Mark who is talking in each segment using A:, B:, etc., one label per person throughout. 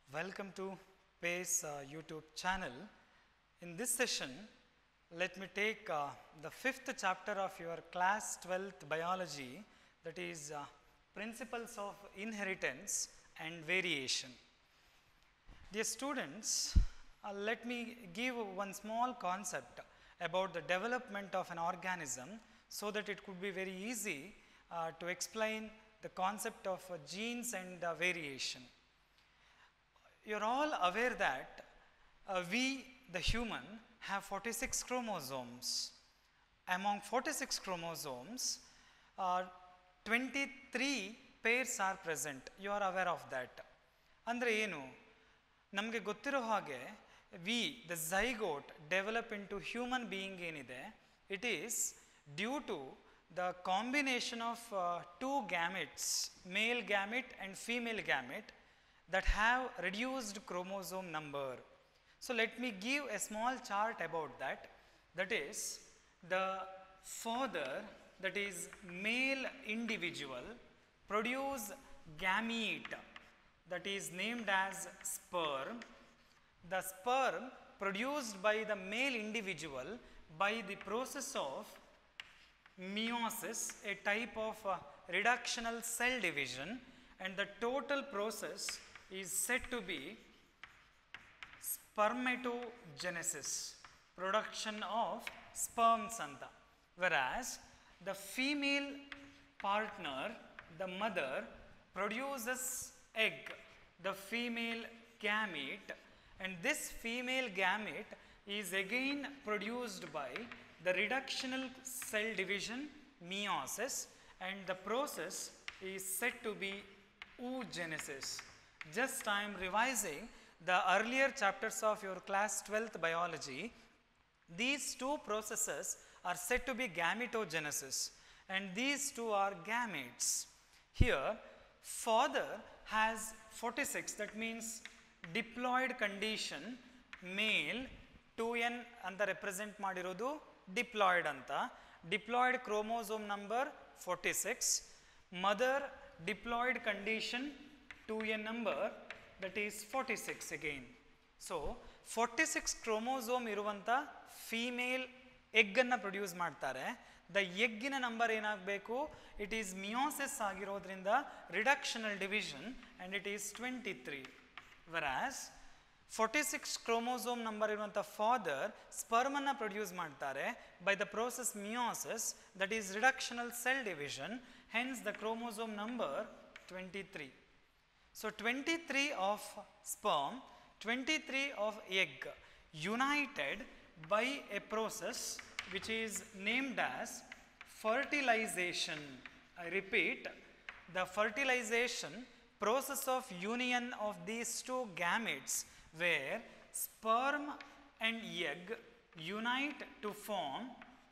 A: Welcome to PACE uh, YouTube channel. In this session, let me take uh, the fifth chapter of your class 12th biology, that is uh, Principles of Inheritance and Variation. Dear students, uh, let me give one small concept about the development of an organism so that it could be very easy uh, to explain the concept of uh, genes and uh, variation. You're all aware that uh, we, the human, have 46 chromosomes. Among 46 chromosomes, uh, 23 pairs are present. You are aware of that. ಅಂದರೆ ಏನು ನಮಗೆ ಗೊತ್ತಿರೋ ಹಾಗೆ we the zygote develop into human being ಏನಿದೆ it is due to the combination of two gametes male gamete and female gamete that have reduced chromosome number. So let me give a small chart about that. That is the father, that is male individual, produce gamete that is named as sperm. The sperm produced by the male individual by the process of meiosis, a type of uh, reductional cell division, and the total process is said to be spermatogenesis, production of sperms anta. Whereas the female partner, the mother, produces egg, the female gamete, and this female gamete is again produced by the reductional cell division, meiosis, and the process is said to be oogenesis. Just I am revising the earlier chapters of your class 12th biology. These two processes are said to be gametogenesis, and these two are gametes. Here, father has 46, that means diploid condition, male 2n ಅಂತ represent ಮಾಡಿರೋದು diploid ಅಂತ diploid chromosome number forty six mother diploid condition to a number that is forty six again so forty six chromosome ಇರುವಂಥ female ಎಗ್ಗನ್ನು produce ಮಾಡ್ತಾರೆ the ಎಗ್ಗಿನ number ಏನಾಗಬೇಕು it is meiosis ಆಗಿರೋದ್ರಿಂದ reductional division and it is twenty three versus forty six chromosome number ಇರುವಂಥ father ಸ್ಪರ್ಮನ್ನು produce ಮಾಡ್ತಾರೆ by the process meiosis that is reductional cell division hence the chromosome number twenty three so twenty three of sperm twenty three of egg united by a process which is named as fertilization. I repeat, the fertilization process of union of these two gametes where sperm and egg unite to form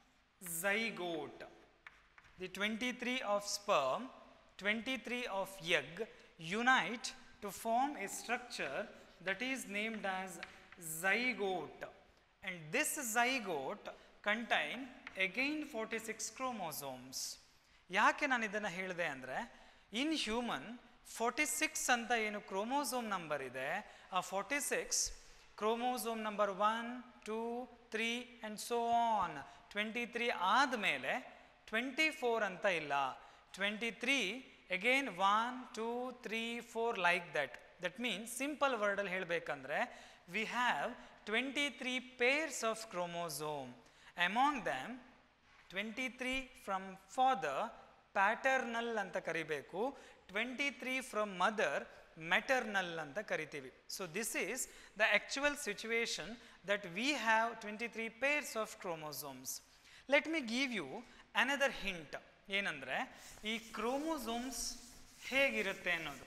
A: zygote. The 23 of sperm, 23 of egg unite to form a structure that is named as zygote. And this zygote contain again 46 chromosomes. ಯಾಕೆ ನಾನು ಇದನ್ನು ಹೇಳಿದೆ ಅಂದರೆ in human forty six ಅಂತ ಏನು chromosome number ಇದೆ ಆ forty six chromosome number one two three and so on twenty three ಆದಮೇಲೆ ಟ್ವೆಂಟಿ ಫೋರ್ ಅಂತ ಇಲ್ಲ twenty three again one two three four like that that means simple ವರ್ಡಲ್ಲಿ ಹೇಳಬೇಕಂದ್ರೆ we have twenty three pairs of chromosome among them twenty three from father paternal ಅಂತ ಕರಿಬೇಕು twenty three from mother maternal ಅಂತ ಕರಿತೀವಿ so this is the actual situation that we have twenty three pairs of chromosomes let me give you another hint ಏನಂದರೆ ಈ chromosomes ಹೇಗಿರುತ್ತೆ ಅನ್ನೋದು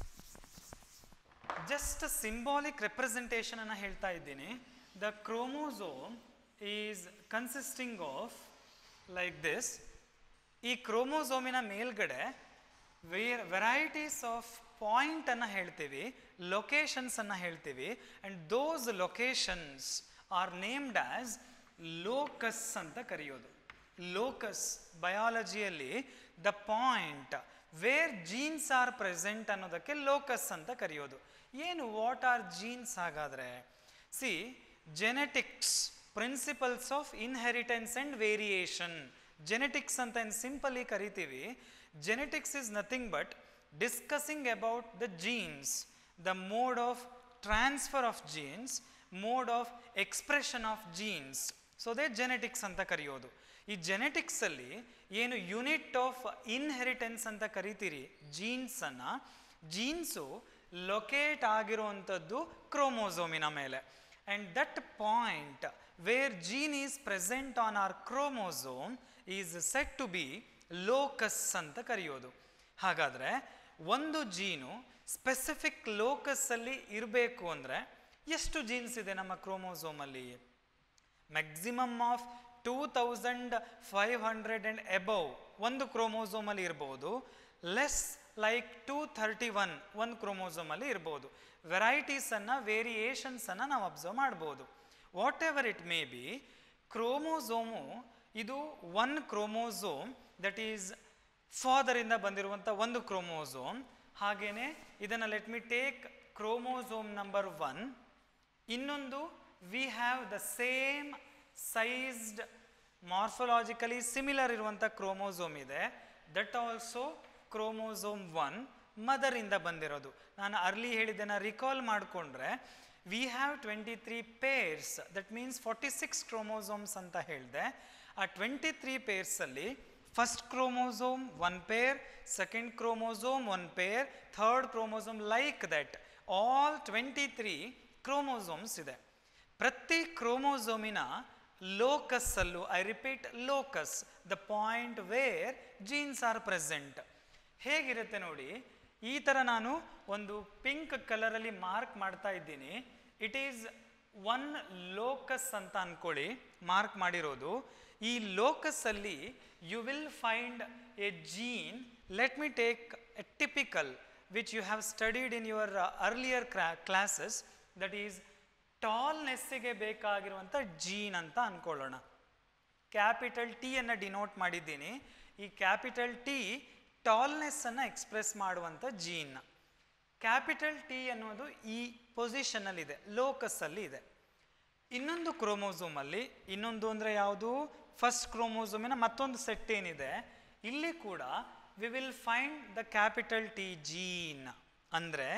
A: just symbolic representation ಅನ್ನು ಹೇಳ್ತಾ ಇದ್ದೀನಿ the chromosome is consisting of like this ಈ ಕ್ರೋಮೋಸೋಮಿನ ಮೇಲ್ಗಡೆ ವೇರ್ ವೆರೈಟೀಸ್ ಆಫ್ ಪಾಯಿಂಟನ್ನು ಹೇಳ್ತೀವಿ ಲೊಕೇಶನ್ಸನ್ನು ಹೇಳ್ತೀವಿ and those locations are named as locus ಅಂತ ಕರೆಯೋದು ಲೋಕಸ್ ಬಯಾಲಜಿಯಲ್ಲಿ the point where genes are present ಅನ್ನೋದಕ್ಕೆ ಲೋಕಸ್ ಅಂತ ಕರೆಯೋದು ಏನು ವಾಟ್ ಆರ್ ಜೀನ್ಸ್ ಹಾಗಾದರೆ see genetics principles of inheritance and variation genetics ಅಂತ ಏನು ಸಿಂಪಲಿ ಕರಿತೀವಿ genetics is nothing but discussing about the genes the mode of transfer of genes mode of expression of genes so ಅದೇ genetics ಅಂತ ಕರೆಯೋದು ಈ ಜೆನೆಟಿಕ್ಸಲ್ಲಿ ಏನು unit of inheritance ಅಂತ ಕರಿತೀರಿ ಜೀನ್ಸನ್ನು jeans locate ಆಗಿರುವಂಥದ್ದು ಕ್ರೋಮೋಸೋಮಿನ ಮೇಲೆ and that point where gene is present on our chromosome is set to be locus ಅಂತ ಕರೆಯೋದು ಹಾಗಾದರೆ ಒಂದು ಜೀನು ಸ್ಪೆಸಿಫಿಕ್ ಲೋಕಸ್ಸಲ್ಲಿ ಇರಬೇಕು ಅಂದರೆ ಎಷ್ಟು ಜೀನ್ಸ್ ಇದೆ ನಮ್ಮ ಕ್ರೋಮೋಸೋಮಲ್ಲಿ maximum of two thousand five hundred and above ಒಂದು ಕ್ರೋಮೋಸೋಮಲ್ಲಿ ಇರ್ಬೋದು less like two thirty one ಒಂದು ಕ್ರೋಮೋಸೋಮಲ್ಲಿ ಇರ್ಬೋದು ವೆರೈಟೀಸನ್ನು ವೇರಿಯೇಷನ್ಸನ್ನು ನಾವು ಅಬ್ಸರ್ವ್ ಮಾಡ್ಬೋದು whatever it may be chromosome ಇದು ಒನ್ ಕ್ರೋಮೋಸೋಮ್ ದಟ್ ಈಸ್ ಫಾದರಿಂದ ಬಂದಿರುವಂಥ ಒಂದು ಕ್ರೋಮೋಸೋಮ್ ಹಾಗೆಯೇ ಇದನ್ನು let me take chromosome number one ಇನ್ನೊಂದು we have the same sized morphologically similar ಇರುವಂಥ ಕ್ರೋಮೋಸೋಮ್ ಇದೆ ದಟ್ ಆಲ್ಸೋ ಕ್ರೋಮೋಸೋಮ್ ಒನ್ ಮದರಿಂದ ಬಂದಿರೋದು ನಾನು ಅರ್ಲಿ ಹೇಳಿದ್ದೆನ ರಿಕಾಲ್ ಮಾಡಿಕೊಂಡ್ರೆ we have twenty three pairs that means forty six chromosomes ಅಂತ ಹೇಳಿದೆ ಆ ಟ್ವೆಂಟಿ ತ್ರೀ ಪೇರ್ಸಲ್ಲಿ first chromosome one pair second chromosome one pair third chromosome like that all twenty three chromosomes ಇದೆ ಪ್ರತಿ ಕ್ರೋಮೋಸೋಮಿನ ಲೋಕಸ್ ಅಲ್ಲೂ I repeat locus the point where genes are present ಹೇಗಿರುತ್ತೆ ನೋಡಿ ಈ ಥರ ನಾನು ಒಂದು ಪಿಂಕ್ ಕಲರಲ್ಲಿ ಮಾರ್ಕ್ ಮಾಡ್ತಾ ಇದ್ದೀನಿ ಇಟ್ ಈಸ್ ಒನ್ ಲೋಕಸ್ ಅಂತ ಅನ್ಕೊಳ್ಳಿ ಮಾರ್ಕ್ ಮಾಡಿರೋದು ಈ ಲೋಕಸ್ಸಲ್ಲಿ you will find a gene let me take a typical which you have studied in your earlier classes that is ಟಾಲ್ನೆಸ್ಸಿಗೆ ಬೇಕಾಗಿರುವಂಥ ಜೀನ್ ಅಂತ ಅನ್ಕೊಳ್ಳೋಣ ಕ್ಯಾಪಿಟಲ್ ಟಿ ಅನ್ನು ಡಿನೋಟ್ ಮಾಡಿದ್ದೀನಿ ಈ ಕ್ಯಾಪಿಟಲ್ ಟಿ ಟಾಲ್ನೆಸ್ಸನ್ನು ಎಕ್ಸ್ಪ್ರೆಸ್ ಮಾಡುವಂಥ ಜೀನ್ ಕ್ಯಾಪಿಟಲ್ ಟಿ ಅನ್ನೋದು ಈ ಪೊಸಿಷನಲ್ಲಿದೆ ಲೋಕಸ್ಸಲ್ಲಿ ಇದೆ ಇನ್ನೊಂದು ಕ್ರೋಮೋಸೋಮಲ್ಲಿ ಇನ್ನೊಂದು ಅಂದರೆ ಯಾವುದು ಫಸ್ಟ್ ಕ್ರೋಮೋಸೋಮಿನ ಮತ್ತೊಂದು ಸೆಟ್ ಏನಿದೆ ಇಲ್ಲಿ ಕೂಡ we will find the capital T gene ಅಂದರೆ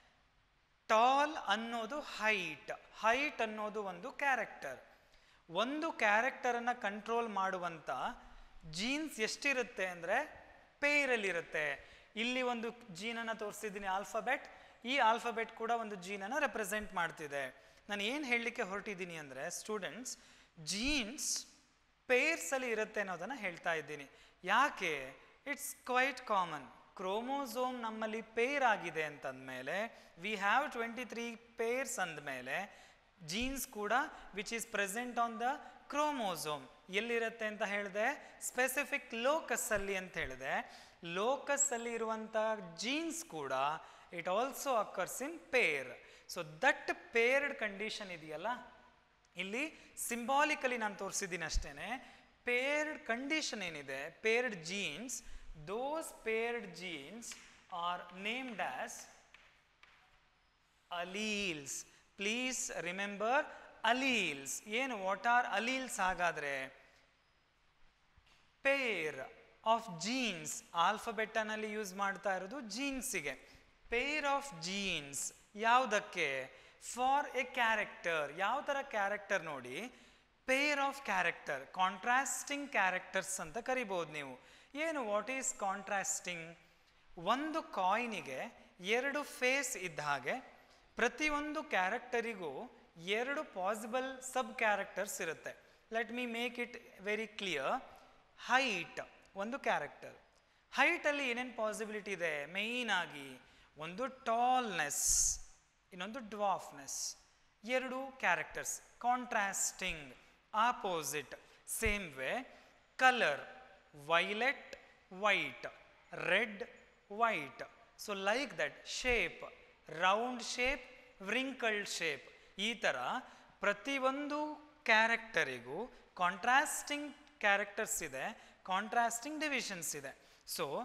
A: ಟಾಲ್ ಅನ್ನೋದು ಹೈಟ್ ಹೈಟ್ ಅನ್ನೋದು ಒಂದು ಕ್ಯಾರೆಕ್ಟರ್ ಒಂದು ಕ್ಯಾರೆಕ್ಟರನ್ನು ಕಂಟ್ರೋಲ್ ಮಾಡುವಂಥ ಜೀನ್ಸ್ ಎಷ್ಟಿರುತ್ತೆ ಅಂದರೆ ಪೇರಲ್ಲಿರುತ್ತೆ ಇಲ್ಲಿ ಒಂದು ಜೀನನ್ನು ತೋರಿಸಿದ್ದೀನಿ ಆಲ್ಫಾಬೆಟ್ ಈ ಆಲ್ಫಾಬೆಟ್ ಕೂಡ ಒಂದು ಜೀನನ್ನು ರೆಪ್ರೆಸೆಂಟ್ ಮಾಡ್ತಿದೆ ನಾನು ಏನು ಹೇಳಲಿಕ್ಕೆ ಹೊರಟಿದ್ದೀನಿ ಅಂದರೆ ಸ್ಟೂಡೆಂಟ್ಸ್ ಜೀನ್ಸ್ ಪೇರ್ಸಲ್ಲಿ ಇರುತ್ತೆ ಅನ್ನೋದನ್ನು ಹೇಳ್ತಾ ಇದ್ದೀನಿ ಯಾಕೆ ಇಟ್ಸ್ ಕ್ವೈಟ್ ಕಾಮನ್ ಕ್ರೋಮೋಸೋಮ್ ನಮ್ಮಲ್ಲಿ ಪೇರ್ ಆಗಿದೆ ಅಂತಂದಮೇಲೆ we have twenty three pairs ಅಂದಮೇಲೆ ಜೀನ್ಸ್ ಕೂಡ which is present on the chromosome ಎಲ್ಲಿರುತ್ತೆ ಅಂತ ಹೇಳಿದೆ ಸ್ಪೆಸಿಫಿಕ್ ಲೋಕಸ್ಸಲ್ಲಿ ಅಂತ ಹೇಳಿದೆ ಲೋಕಸ್ಸಲ್ಲಿ ಇರುವಂಥ ಜೀನ್ಸ್ ಕೂಡ it also occurs in pair so that paired condition ಇದೆಯಲ್ಲ ಇಲ್ಲಿ ಸಿಂಬಾಲಿಕಲಿ ನಾನು ತೋರಿಸಿದ್ದೀನಿ ಅಷ್ಟೇ ಪೇರ್ಡ್ ಕಂಡೀಷನ್ ಏನಿದೆ paired genes those paired genes are named as alleles please remember alleles ಏನು ವಾಟ್ ಆರ್ ಅಲೀಲ್ಸ್ ಹಾಗಾದರೆ ಪೇರ್ ಆಫ್ ಜೀನ್ಸ್ ಆಲ್ಫಬೆಟ್ಟನಲ್ಲಿ ಯೂಸ್ ಮಾಡ್ತಾ ಇರೋದು ಜೀನ್ಸಿಗೆ ಪೇರ್ ಆಫ್ ಜೀನ್ಸ್ ಯಾವುದಕ್ಕೆ ಫಾರ್ ಎ ಕ್ಯಾರೆಕ್ಟರ್ ಯಾವ ಥರ ಕ್ಯಾರೆಕ್ಟರ್ ನೋಡಿ pair of character contrasting characters ಅಂತ ಕರಿಬೋದು ನೀವು ಏನು ವಾಟ್ ಈಸ್ ಕಾಂಟ್ರಾಸ್ಟಿಂಗ್ ಒಂದು ಕಾಯಿನಿಗೆ ಎರಡು ಫೇಸ್ ಇದ್ದ ಹಾಗೆ ಪ್ರತಿಯೊಂದು ಕ್ಯಾರೆಕ್ಟರಿಗೂ ಎರಡು ಪಾಸಿಬಲ್ ಸಬ್ ಕ್ಯಾರೆಕ್ಟರ್ಸ್ ಇರುತ್ತೆ let me make it very clear height ಒಂದು ಕ್ಯಾರೆಕ್ಟರ್ ಹೈಟಲ್ಲಿ ಏನೇನು ಪಾಸಿಬಿಲಿಟಿ ಇದೆ ಮೇಯ್ನ್ ಆಗಿ ಒಂದು ಟಾಲ್ನೆಸ್ ಇನ್ನೊಂದು ಡ್ವಾಫ್ನೆಸ್ ಎರಡು characters contrasting opposite same way colour violet white red white so like that shape round shape wrinkled shape ಈ ಥರ ಪ್ರತಿಯೊಂದು ಕ್ಯಾರೆಕ್ಟರಿಗೂ ಕಾಂಟ್ರಾಸ್ಟಿಂಗ್ ಕ್ಯಾರೆಕ್ಟರ್ಸ್ ಇದೆ ಕಾಂಟ್ರಾಸ್ಟಿಂಗ್ ಡಿವಿಷನ್ಸ್ ಇದೆ ಸೊ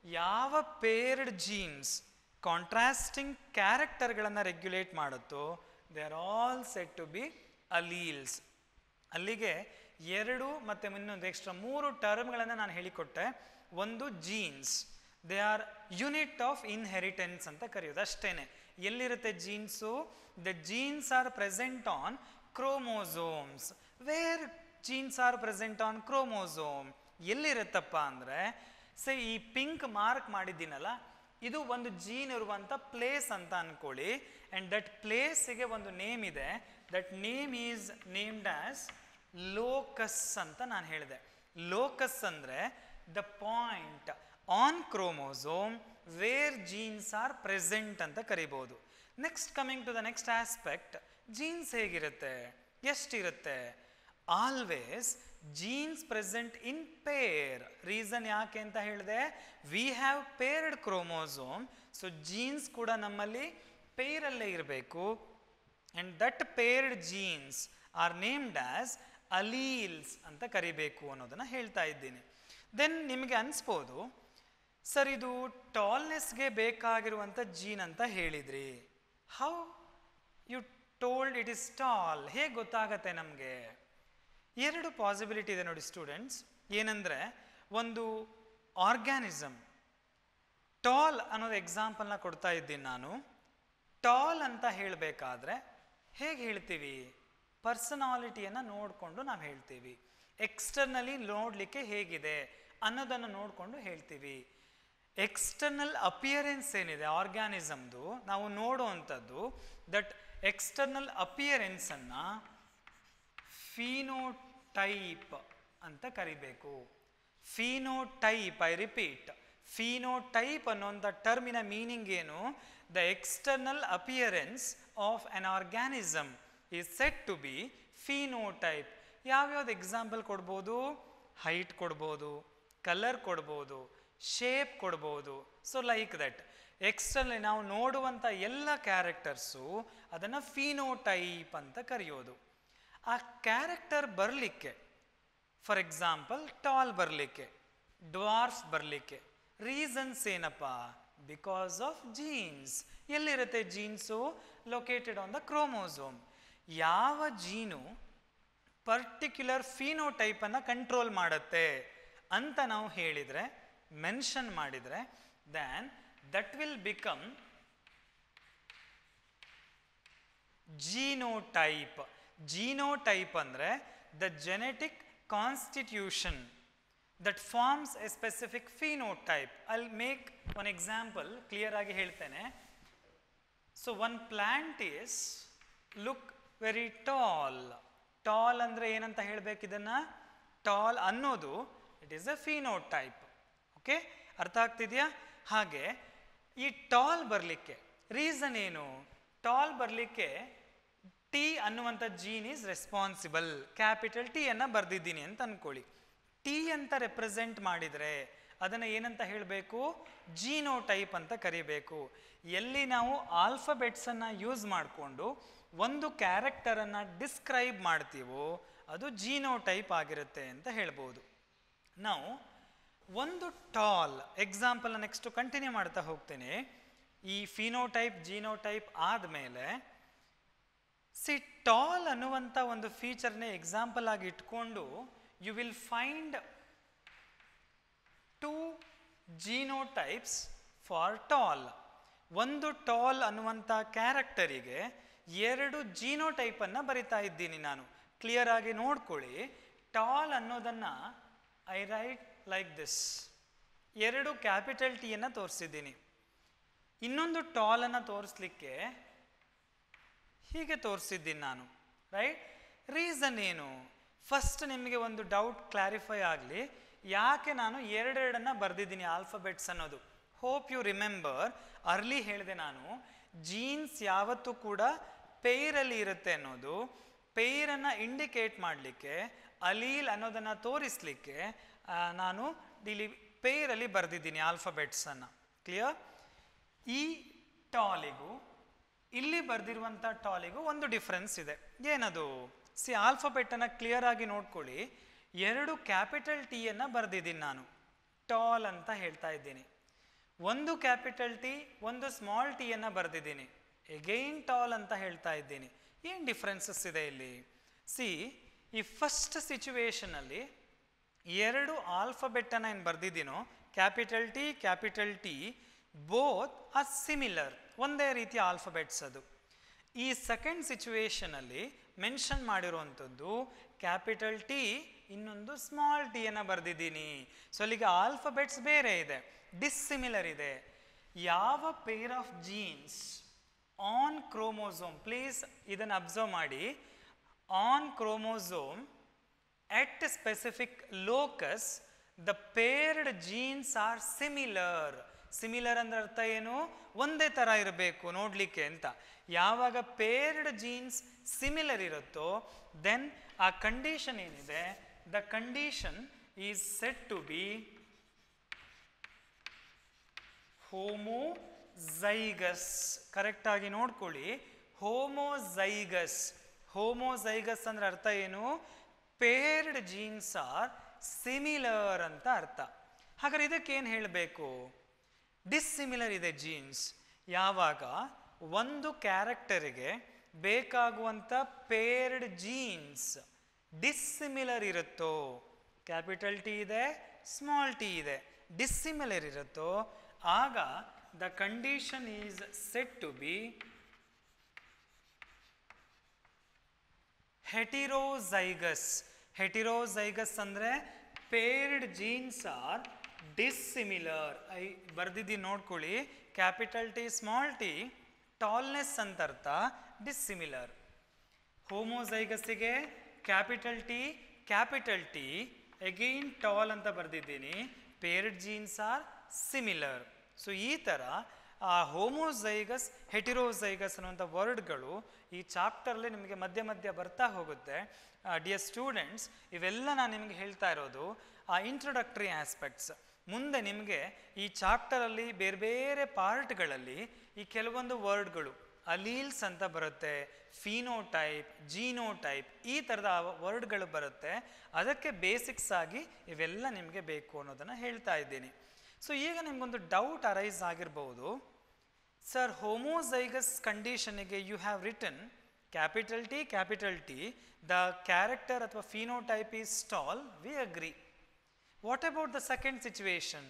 A: ಯಾವ ಪೇರ್ಡ್ ಜೀನ್ಸ್ ಕಾಂಟ್ರಾಸ್ಟಿಂಗ್ ಕ್ಯಾರೆಕ್ಟರ್ಗಳನ್ನು ರೆಗ್ಯುಲೇಟ್ ಮಾಡುತ್ತೋ they are all set to be alleles ಅಲ್ಲಿಗೆ ಎರಡು ಮತ್ತು ಇನ್ನೊಂದು ಎಕ್ಸ್ಟ್ರಾ ಮೂರು ಟರ್ಮ್ಗಳನ್ನು ನಾನು ಹೇಳಿಕೊಟ್ಟೆ ಒಂದು genes they are unit of inheritance ಅಂತ ಕರೆಯೋದು ಅಷ್ಟೇನೆ ಎಲ್ಲಿರುತ್ತೆ genes the genes are present on chromosomes where genes are present on chromosome ಎಲ್ಲಿರುತ್ತಪ್ಪ ಅಂದರೆ ಸೇ ಈ ಪಿಂಕ್ ಮಾರ್ಕ್ ಮಾಡಿದ್ದೀನಲ್ಲ ಇದು ಒಂದು ಜೀನ್ ಇರುವಂಥ ಪ್ಲೇಸ್ ಅಂತ ಅನ್ಕೊಳ್ಳಿ ಆ್ಯಂಡ್ ದಟ್ ಪ್ಲೇಸಿಗೆ ಒಂದು ನೇಮ್ ಇದೆ that name is named as locus ಅಂತ ನಾನು ಹೇಳಿದೆ ಲೋಕಸ್ ಅಂದರೆ the point on chromosome where genes are present ಅಂತ ಕರಿಬೋದು next coming to the next aspect genes ಹೇಗಿರುತ್ತೆ ಎಷ್ಟಿರುತ್ತೆ always genes present in pair reason ಯಾಕೆ ಅಂತ ಹೇಳಿದೆ we have paired chromosome so genes ಕೂಡ ನಮ್ಮಲ್ಲಿ ಪೇರಲ್ಲೇ ಇರಬೇಕು and that paired genes are named as alleles ಅಂತ ಕರಿಬೇಕು ಅನ್ನೋದನ್ನು ಹೇಳ್ತಾ ಇದ್ದೀನಿ ದೆನ್ ನಿಮಗೆ ಅನಿಸ್ಬೋದು ಸರ್ ಇದು ಟಾಲ್ನೆಸ್ಗೆ ಬೇಕಾಗಿರುವಂಥ ಜೀನ್ ಅಂತ ಹೇಳಿದ್ರಿ how you told it is tall ಹೇಗೆ ಗೊತ್ತಾಗತ್ತೆ ನಮಗೆ ಎರಡು ಪಾಸಿಬಿಲಿಟಿ ಇದೆ ನೋಡಿ ಸ್ಟೂಡೆಂಟ್ಸ್ ಏನಂದರೆ ಒಂದು ಆರ್ಗ್ಯಾನಿಸಮ್ ಟಾಲ್ ಅನ್ನೋದು ಎಕ್ಸಾಂಪಲ್ನ ಕೊಡ್ತಾ ಇದ್ದೀನಿ ನಾನು ಟಾಲ್ ಅಂತ ಹೇಳಬೇಕಾದ್ರೆ ಹೇಗೆ ಹೇಳ್ತೀವಿ ಪರ್ಸನಾಲಿಟಿಯನ್ನು ನೋಡಿಕೊಂಡು ನಾವು ಹೇಳ್ತೀವಿ ಎಕ್ಸ್ಟರ್ನಲಿ ನೋಡಲಿಕ್ಕೆ ಹೇಗಿದೆ ಅನ್ನೋದನ್ನು ನೋಡಿಕೊಂಡು ಹೇಳ್ತೀವಿ ಎಕ್ಸ್ಟರ್ನಲ್ ಅಪಿಯರೆನ್ಸ್ ಏನಿದೆ ಆರ್ಗ್ಯಾನಿಸಮ್ದು ನಾವು ನೋಡುವಂಥದ್ದು ದಟ್ ಎಕ್ಸ್ಟರ್ನಲ್ ಅಪಿಯರೆನ್ಸನ್ನು ಫೀನೋಟೈಪ್ ಅಂತ ಕರಿಬೇಕು ಫೀನೋಟೈಪ್ ಐ ರಿಪೀಟ್ ಫೀನೋಟೈಪ್ ಅನ್ನೋಂಥ ಟರ್ಮಿನ ಮೀನಿಂಗ್ ಏನು the external appearance of an organism is set to be phenotype ಯಾವ್ಯಾವ್ದು ಎಕ್ಸಾಂಪಲ್ ಕೊಡ್ಬೋದು ಹೈಟ್ ಕೊಡ್ಬೋದು ಕಲರ್ ಕೊಡ್ಬೋದು ಶೇಪ್ ಕೊಡ್ಬೋದು ಸೊ ಲೈಕ್ ದಟ್ ಎಕ್ಸ್ಟರ್ನಲ್ ನಾವು ನೋಡುವಂಥ ಎಲ್ಲ ಕ್ಯಾರೆಕ್ಟರ್ಸು ಅದನ್ನು ಫೀನೋಟೈಪ್ ಅಂತ ಕರೆಯೋದು ಆ ಕ್ಯಾರೆಕ್ಟರ್ ಬರಲಿಕ್ಕೆ ಫಾರ್ ಎಕ್ಸಾಂಪಲ್ ಟಾಲ್ ಬರಲಿಕ್ಕೆ ಡ್ವಾರ್ಫ್ ಬರಲಿಕ್ಕೆ ರೀಸನ್ಸ್ ಏನಪ್ಪ ಬಿಕಾಸ್ ಆಫ್ ಜೀನ್ಸ್ ಎಲ್ಲಿರುತ್ತೆ genes located on the chromosome ಯಾವ ಜೀನು ಪರ್ಟಿಕ್ಯುಲರ್ ಫೀನೋಟೈಪನ್ನು ಕಂಟ್ರೋಲ್ ಮಾಡುತ್ತೆ ಅಂತ ನಾವು ಹೇಳಿದರೆ ಮೆನ್ಷನ್ ಮಾಡಿದರೆ then that will become genotype genotype ಅಂದರೆ the genetic constitution that forms a specific phenotype I'll make one example clear ಆಗಿ ಹೇಳ್ತೇನೆ so one plant is look very tall tall ಅಂದರೆ ಏನಂತ ಹೇಳಬೇಕು ಇದನ್ನು ಟಾಲ್ ಅನ್ನೋದು it is a phenotype okay ಅರ್ಥ ಆಗ್ತಿದೆಯಾ ಹಾಗೆ ಈ ಟಾಲ್ ಬರಲಿಕ್ಕೆ ರೀಸನ್ ಏನು ಟಾಲ್ ಬರಲಿಕ್ಕೆ ಟಿ ಅನ್ನುವಂಥ gene is responsible capital T ಅನ್ನು ಬರೆದಿದ್ದೀನಿ ಅಂತ ಅನ್ಕೊಳ್ಳಿ ಟಿ ಅಂತ ರೆಪ್ರೆಸೆಂಟ್ ಮಾಡಿದರೆ ಅದನ್ನು ಏನಂತ ಹೇಳಬೇಕು ಜೀನೋ ಟೈಪ್ ಅಂತ ಕರಿಬೇಕು ಎಲ್ಲಿ ನಾವು ಆಲ್ಫಬೆಟ್ಸನ್ನು ಯೂಸ್ ಮಾಡಿಕೊಂಡು ಒಂದು ಕ್ಯಾರೆಕ್ಟರನ್ನು ಡಿಸ್ಕ್ರೈಬ್ ಮಾಡ್ತೀವೋ ಅದು ಜೀನೋ ಟೈಪ್ ಆಗಿರುತ್ತೆ ಅಂತ ಹೇಳ್ಬೋದು ನಾವು ಒಂದು ಟಾಲ್ ಎಕ್ಸಾಂಪಲ್ ನೆಕ್ಸ್ಟ್ ಕಂಟಿನ್ಯೂ ಮಾಡ್ತಾ ಹೋಗ್ತೇನೆ ಈ ಫಿನೋಟೈಪ್ ಜೀನೋಟೈಪ್ ಆದಮೇಲೆ ಸಿ ಟಾಲ್ ಅನ್ನುವಂಥ ಒಂದು ಫೀಚರ್ನೇ ಎಕ್ಸಾಂಪಲ್ ಆಗಿ ಇಟ್ಕೊಂಡು you will find two genotypes for tall ಒಂದು ಟಾಲ್ ಅನ್ನುವಂಥ ಕ್ಯಾರೆಕ್ಟರಿಗೆ ಎರಡು ಜೀನೋಟೈಪನ್ನು ಬರಿತಾ ಇದ್ದೀನಿ ನಾನು ಕ್ಲಿಯರ್ ಆಗಿ ನೋಡ್ಕೊಳ್ಳಿ ಟಾಲ್ ಅನ್ನೋದನ್ನು ಐ ರೈಟ್ ಲೈಕ್ ದಿಸ್ ಎರಡು ಕ್ಯಾಪಿಟಲ್ ಟಿಯನ್ನು ತೋರಿಸಿದ್ದೀನಿ ಇನ್ನೊಂದು ಟಾಲನ್ನು ತೋರಿಸ್ಲಿಕ್ಕೆ ಹೀಗೆ ತೋರಿಸಿದ್ದೀನಿ ನಾನು ರೈಟ್ ರೀಸನ್ ಏನು ಫಸ್ಟ್ ನಿಮಗೆ ಒಂದು ಡೌಟ್ ಕ್ಲಾರಿಫೈ ಆಗಲಿ ಯಾಕೆ ನಾನು ಎರಡೆರಡನ್ನು ಬರೆದಿದ್ದೀನಿ ಆಲ್ಫಬೆಟ್ಸ್ ಅನ್ನೋದು ಹೋಪ್ ಯು ರಿಮೆಂಬರ್ ಅರ್ಲಿ ಹೇಳಿದೆ ನಾನು ಜೀನ್ಸ್ ಯಾವತ್ತೂ ಕೂಡ ಪೇರಲ್ಲಿ ಇರುತ್ತೆ ಅನ್ನೋದು ಪೇರನ್ನು ಇಂಡಿಕೇಟ್ ಮಾಡಲಿಕ್ಕೆ ಅಲೀಲ್ ಅನ್ನೋದನ್ನು ತೋರಿಸ್ಲಿಕ್ಕೆ ಆ, ನಾನು ಇಲ್ಲಿ ಪೇರಲ್ಲಿ ಬರೆದಿದ್ದೀನಿ ಆಲ್ಫಬೆಟ್ಸನ್ನು ಕ್ಲಿಯರ್ ಈ ಟಾಲಿಗೂ ಇಲ್ಲಿ ಬರೆದಿರುವಂಥ ಟಾಲಿಗೂ ಒಂದು ಡಿಫ್ರೆನ್ಸ್ ಇದೆ ಏನದು ಸಿ ಆಲ್ಫಬೆಟ್ಟನ್ನು ಕ್ಲಿಯರ್ ಆಗಿ ನೋಡ್ಕೊಳ್ಳಿ ಎರಡು ಕ್ಯಾಪಿಟಲ್ ಟಿಯನ್ನು ಬರೆದಿದ್ದೀನಿ ನಾನು ಟಾಲ್ ಅಂತ ಹೇಳ್ತಾ ಇದ್ದೀನಿ ಒಂದು ಕ್ಯಾಪಿಟಲ್ ಟಿ ಒಂದು ಸ್ಮಾಲ್ ಟಿಯನ್ನು ಬರೆದಿದ್ದೀನಿ ಎಗೈನ್ ಟಾಲ್ ಅಂತ ಹೇಳ್ತಾ ಇದ್ದೀನಿ ಏನು ಡಿಫ್ರೆನ್ಸಸ್ ಇದೆ ಇಲ್ಲಿ ಸಿ ಈ ಫಸ್ಟ್ ಸಿಚುವೇಶನಲ್ಲಿ ಎರಡು ಆಲ್ಫಬೆಟ್ಟನ್ನು ಏನು ಬರೆದಿದ್ದೀನೋ capital T capital T both are similar ಒಂದೇ ರೀತಿಯ ಆಲ್ಫಬೆಟ್ಸ್ ಅದು ಈ ಸೆಕೆಂಡ್ ಸಿಚುವೇಶನಲ್ಲಿ ಮೆನ್ಷನ್ ಮಾಡಿರುವಂಥದ್ದು ಕ್ಯಾಪಿಟಲ್ ಟಿ ಇನ್ನೊಂದು ಸ್ಮಾಲ್ ಟಿಯನ್ನು ಬರೆದಿದ್ದೀನಿ ಸೊ ಅಲ್ಲಿಗೆ ಆಲ್ಫಬೆಟ್ಸ್ ಬೇರೆ ಇದೆ ಡಿಸ್ಸಿಮಿಲರ್ ಇದೆ ಯಾವ pair of genes on chromosome please ಇದನ್ನು ಅಬ್ಸರ್ವ್ ಮಾಡಿ on chromosome at a specific locus the paired genes are similar similar ಅಂದ್ರೆ ಅರ್ಥ ಏನು ಒಂದೇ ಥರ ಇರಬೇಕು ನೋಡಲಿಕ್ಕೆ ಅಂತ ಯಾವಾಗ ಪೇರ್ಡ್ ಜೀನ್ಸ್ ಸಿಮಿಲರ್ ಇರುತ್ತೋ ದೆನ್ ಆ ಕಂಡೀಷನ್ ಏನಿದೆ the condition is set to be homozygous ಕರೆಕ್ಟಾಗಿ ನೋಡ್ಕೊಳ್ಳಿ ಹೋಮೋಝೈಗಸ್ ಹೋಮೋಝೈಗಸ್ ಅಂದ್ರೆ ಅರ್ಥ ಏನು ಪೇರ್ಡ್ ಜೀನ್ಸ್ ಆರ್ ಸಿಮಿಲರ್ ಅಂತ ಅರ್ಥ ಹಾಗಾದ್ರೆ ಇದಕ್ಕೆ ಏನು ಹೇಳಬೇಕು ಡಿಸ್ಸಿಮಿಲರ್ ಇದೆ ಜೀನ್ಸ್ ಯಾವಾಗ ಒಂದು ಕ್ಯಾರೆಕ್ಟರಿಗೆ ಬೇಕಾಗುವಂಥ ಪೇರ್ಡ್ ಜೀನ್ಸ್ ಡಿಸ್ಸಿಮಿಲರ್ ಇರುತ್ತೋ ಕ್ಯಾಪಿಟಲ್ ಟಿ ಇದೆ ಸ್ಮಾಲ್ ಟಿ ಇದೆ ಡಿಸ್ಸಿಮಿಲರ್ ಇರುತ್ತೋ ಆಗ the condition is set to be heterozygous heterozygous ಅಂದರೆ paired genes are dissimilar I ಬರ್ದಿದ್ದೀನಿ ನೋಡ್ಕೊಳ್ಳಿ capital T small T tallness ಅಂತ ಅರ್ಥ ಡಿಸ್ಸಿಮಿಲರ್ ಹೋಮೋಝೈಗಸ್ಸಿಗೆ capital T capital T again tall ಅಂತ ಬರೆದಿದ್ದೀನಿ paired genes are similar so ಈ ಥರ ಆ ಹೋಮೋಝೈಗಸ್ ಹೆಟಿರೋಝೈಗಸ್ ಅನ್ನುವಂಥ ವರ್ಡ್ಗಳು ಈ ಚಾಪ್ಟರ್ಲಿ ನಿಮಗೆ ಮಧ್ಯ ಮಧ್ಯ ಬರ್ತಾ ಹೋಗುತ್ತೆ ಡಿಯರ್ ಸ್ಟೂಡೆಂಟ್ಸ್ ಇವೆಲ್ಲ ನಾನು ನಿಮಗೆ ಹೇಳ್ತಾ ಇರೋದು ಆ ಇಂಟ್ರೊಡಕ್ಟರಿ ಆಸ್ಪೆಕ್ಟ್ಸ್ ಮುಂದೆ ನಿಮಗೆ ಈ ಚಾಪ್ಟರಲ್ಲಿ ಬೇರೆ ಬೇರೆ ಪಾರ್ಟ್ಗಳಲ್ಲಿ ಈ ಕೆಲವೊಂದು ವರ್ಡ್ಗಳು ಅಲೀಲ್ಸ್ ಅಂತ ಬರುತ್ತೆ ಫಿನೋಟೈಪ್ ಜೀನೋಟೈಪ್ ಈ ಥರದ ವರ್ಡ್ಗಳು ಬರುತ್ತೆ ಅದಕ್ಕೆ ಬೇಸಿಕ್ಸ್ ಆಗಿ ಇವೆಲ್ಲ ನಿಮಗೆ ಬೇಕು ಅನ್ನೋದನ್ನು ಹೇಳ್ತಾ ಇದ್ದೀನಿ ಸೊ ಈಗ ನಿಮಗೊಂದು ಡೌಟ್ ಅರೈಸ್ ಆಗಿರ್ಬೋದು ಸರ್ ಹೋಮೋಝೈಗಸ್ ಕಂಡೀಷನಿಗೆ you have written capital T capital T the character ಅಥವಾ phenotype is tall we agree what about the second situation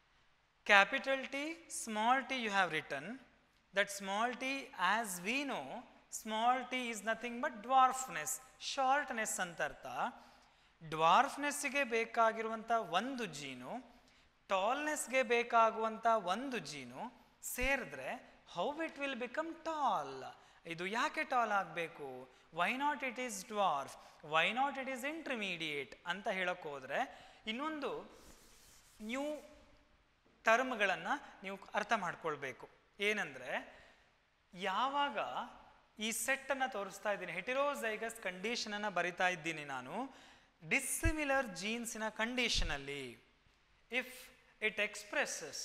A: capital T, small t you have written. That small t, as we know, small t is nothing but dwarfness, shortness ಅಂತ ಅರ್ಥ ಡ್ವಾರ್ಫ್ನೆಸ್ಗೆ ಬೇಕಾಗಿರುವಂಥ ಒಂದು ಜೀನು ಟಾಲ್ನೆಸ್ಗೆ ಬೇಕಾಗುವಂಥ ಒಂದು gene ಸೇರಿದ್ರೆ how it will become tall ಇದು ಯಾಕೆ tall ಆಗಬೇಕು why not it is dwarf why not it is intermediate ಅಂತ ಹೇಳಕ್ಕೆ ಹೋದರೆ ಇನ್ನೊಂದು ನ್ಯೂ ಟರ್ಮ್ಗಳನ್ನು ನೀವು ಅರ್ಥ ಮಾಡ್ಕೊಳ್ಬೇಕು ಏನಂದರೆ ಯಾವಾಗ ಈ ಸೆಟ್ಟನ್ನು ತೋರಿಸ್ತಾ ಇದ್ದೀನಿ ಹೆಟಿರೋಝೈಗಸ್ ಕಂಡೀಷನನ್ನು ಬರಿತಾ ಇದ್ದೀನಿ ನಾನು ಡಿಸ್ಸಿಮಿಲರ್ ಜೀನ್ಸಿನ ಕಂಡೀಷನಲ್ಲಿ if it expresses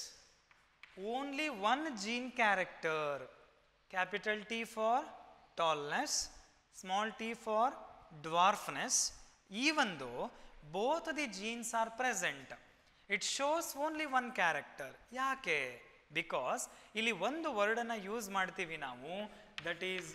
A: only one gene character capital T for tallness small T for dwarfness even though both the genes are present it shows only one character ಯಾಕೆ ಬಿಕಾಸ್ ಇಲ್ಲಿ ಒಂದು ವರ್ಡನ್ನು ಯೂಸ್ ಮಾಡ್ತೀವಿ ನಾವು that is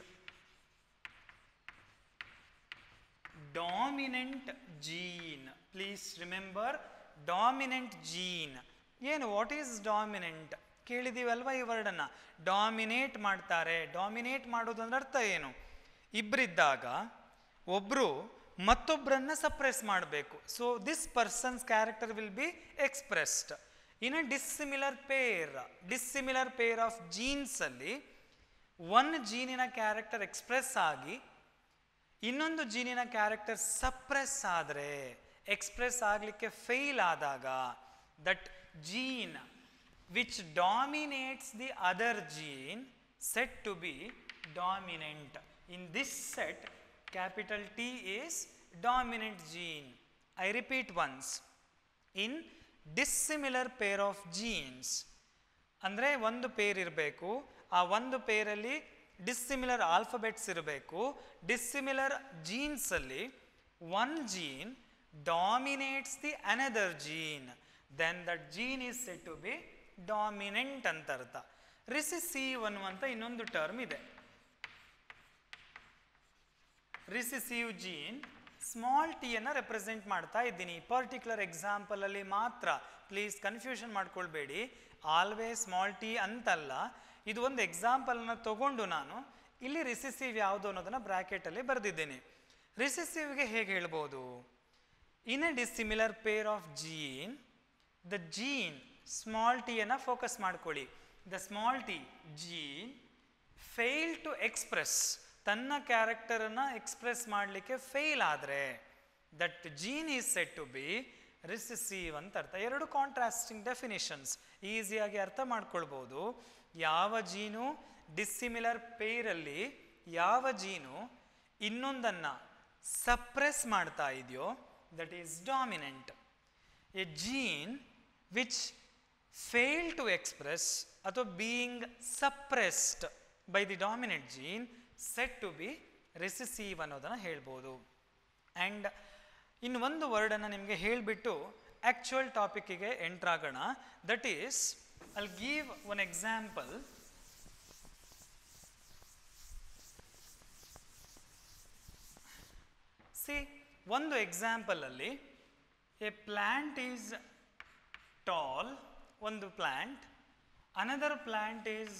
A: dominant gene please remember dominant gene ಏನು what is dominant ಕೇಳಿದೀವಲ್ವಾ ಈ ವರ್ಡನ್ನು ಡಾಮಿನೇಟ್ ಮಾಡ್ತಾರೆ ಡಾಮಿನೇಟ್ ಮಾಡೋದು ಅಂದ್ರೆ ಅರ್ಥ ಏನು ಇಬ್ಬರಿದ್ದಾಗ ಒಬ್ಬರು ಮತ್ತೊಬ್ಬರನ್ನ ಸಪ್ರೆಸ್ ಮಾಡಬೇಕು so this person's character will be expressed in a dissimilar pair dissimilar pair of ಜೀನ್ಸಲ್ಲಿ ಒನ್ ಜೀನಿನ ಕ್ಯಾರೆಕ್ಟರ್ ಎಕ್ಸ್ಪ್ರೆಸ್ ಆಗಿ ಇನ್ನೊಂದು ಜೀನಿನ ಕ್ಯಾರೆಕ್ಟರ್ ಸಪ್ರೆಸ್ ಆದರೆ ಎಕ್ಸ್ಪ್ರೆಸ್ ಆಗಲಿಕ್ಕೆ ಫೇಲ್ ಆದಾಗ that gene which dominates the other gene set to be dominant in this set capital T is dominant gene. I repeat once. In dissimilar pair of genes, ಅಂದರೆ ಒಂದು peer ಇರಬೇಕು ಆ ಒಂದು ಪೇರಲ್ಲಿ dissimilar alphabets ಇರಬೇಕು dissimilar ಜೀನ್ಸಲ್ಲಿ one gene dominates the another gene then that gene is set to be dominant ಅಂತ ಅರ್ಥ ರಿಸಿಸೀವ್ ಅನ್ನುವಂಥ ಇನ್ನೊಂದು ಟರ್ಮ್ ಇದೆ ರಿಸಿಸಿವ್ ಜೀನ್ ಸ್ಮಾಲ್ ಟಿ ಅನ್ನು ರೆಪ್ರೆಸೆಂಟ್ ಮಾಡ್ತಾ ಇದ್ದೀನಿ ಪರ್ಟಿಕ್ಯುಲರ್ ಎಕ್ಸಾಂಪಲಲ್ಲಿ ಮಾತ್ರ ಪ್ಲೀಸ್ ಕನ್ಫ್ಯೂಷನ್ ಮಾಡ್ಕೊಳ್ಬೇಡಿ ಆಲ್ವೇಸ್ ಸ್ಮಾಲ್ ಟಿ ಅಂತಲ್ಲ ಇದು ಒಂದು ಎಕ್ಸಾಂಪಲ್ನ ತಗೊಂಡು ನಾನು ಇಲ್ಲಿ ರಿಸಿಸಿವ್ ಯಾವುದು ಅನ್ನೋದನ್ನು ಬ್ರ್ಯಾಕೆಟಲ್ಲಿ ಬರೆದಿದ್ದೇನೆ ರಿಸಿಸಿವ್ಗೆ ಹೇಗೆ ಹೇಳ್ಬೋದು in a dissimilar pair of gene the gene small ಟಿಯನ್ನು ಫೋಕಸ್ ಮಾಡ್ಕೊಳ್ಳಿ the small T gene fail to express ತನ್ನ ಕ್ಯಾರೆಕ್ಟರನ್ನು ಎಕ್ಸ್ಪ್ರೆಸ್ ಮಾಡಲಿಕ್ಕೆ ಫೇಲ್ ಆದರೆ that gene is set to be recessive ಅಂತ ಅರ್ಥ ಎರಡು ಕಾಂಟ್ರಾಸ್ಟಿಂಗ್ ಡೆಫಿನಿಷನ್ಸ್ ಈಸಿಯಾಗಿ ಅರ್ಥ ಮಾಡ್ಕೊಳ್ಬೋದು ಯಾವ ಜೀನು ಡಿಸ್ಸಿಮಿಲರ್ ಪೇರಲ್ಲಿ ಯಾವ ಜೀನು ಇನ್ನೊಂದನ್ನು ಸಪ್ರೆಸ್ ಮಾಡ್ತಾ ಇದೆಯೋ that is dominant a gene which fail to express ಅಥವಾ being suppressed by the dominant gene set to be recessive ಅನ್ನೋದನ್ನು ಹೇಳ್ಬೋದು ಆ್ಯಂಡ್ ಇನ್ನು ಒಂದು ವರ್ಡನ್ನು ನಿಮಗೆ ಹೇಳಿಬಿಟ್ಟು ಆ್ಯಕ್ಚುಯಲ್ ಟಾಪಿಕ್ಕಿಗೆ ಎಂಟ್ರಾಗೋಣ that is I'll give one example see ಒಂದು ಎಕ್ಸಾಂಪಲಲ್ಲಿ ಎ ಪ್ಲ್ಯಾಂಟ್ ಈಸ್ ಟಾಲ್ ಒಂದು plant another plant is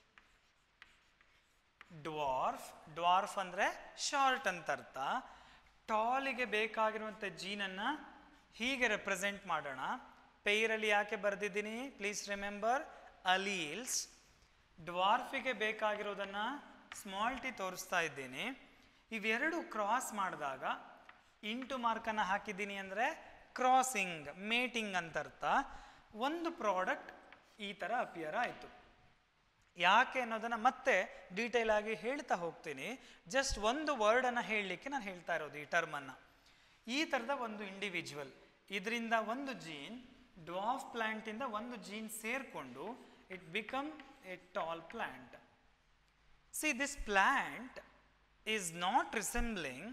A: dwarf dwarf ಅಂದರೆ ಶಾರ್ಟ್ ಅಂತ ಅರ್ಥ ಟಾಲಿಗೆ ಬೇಕಾಗಿರುವಂಥ ಜೀನನ್ನು ಹೀಗೆ ರೆಪ್ರೆಸೆಂಟ್ ಮಾಡೋಣ ಪೇರಲ್ಲಿ ಯಾಕೆ ಬರೆದಿದ್ದೀನಿ ಪ್ಲೀಸ್ ರಿಮೆಂಬರ್ ಅಲೀಲ್ಸ್ ಡ್ವಾರ್ಫಿಗೆ ಬೇಕಾಗಿರೋದನ್ನು ಸ್ಮಾಲ್ ಟಿ ತೋರಿಸ್ತಾ ಇದ್ದೀನಿ ಇವೆರಡು ಕ್ರಾಸ್ ಮಾಡಿದಾಗ ಇಂಟು ಮಾರ್ಕನ್ನು ಹಾಕಿದ್ದೀನಿ ಅಂದರೆ ಕ್ರಾಸಿಂಗ್ ಮೇಟಿಂಗ್ ಅಂತ ಅರ್ಥ ಒಂದು ಪ್ರಾಡಕ್ಟ್ ಈ ಥರ ಅಪಿಯರ್ ಆಯಿತು ಯಾಕೆ ಅನ್ನೋದನ್ನು ಮತ್ತೆ ಡೀಟೇಲ್ ಆಗಿ ಹೇಳ್ತಾ ಹೋಗ್ತೀನಿ ಜಸ್ಟ್ ಒಂದು ವರ್ಡನ್ನು ಹೇಳಲಿಕ್ಕೆ ನಾನು ಹೇಳ್ತಾ ಇರೋದು ಈ ಟರ್ಮನ್ನು ಈ ಥರದ ಒಂದು ಇಂಡಿವಿಜುವಲ್ ಇದರಿಂದ ಒಂದು ಜೀನ್ ಡ್ವಾಫ್ ಪ್ಲ್ಯಾಂಟಿಂದ ಒಂದು ಜೀನ್ ಸೇರಿಕೊಂಡು it become a tall plant see this plant is not resembling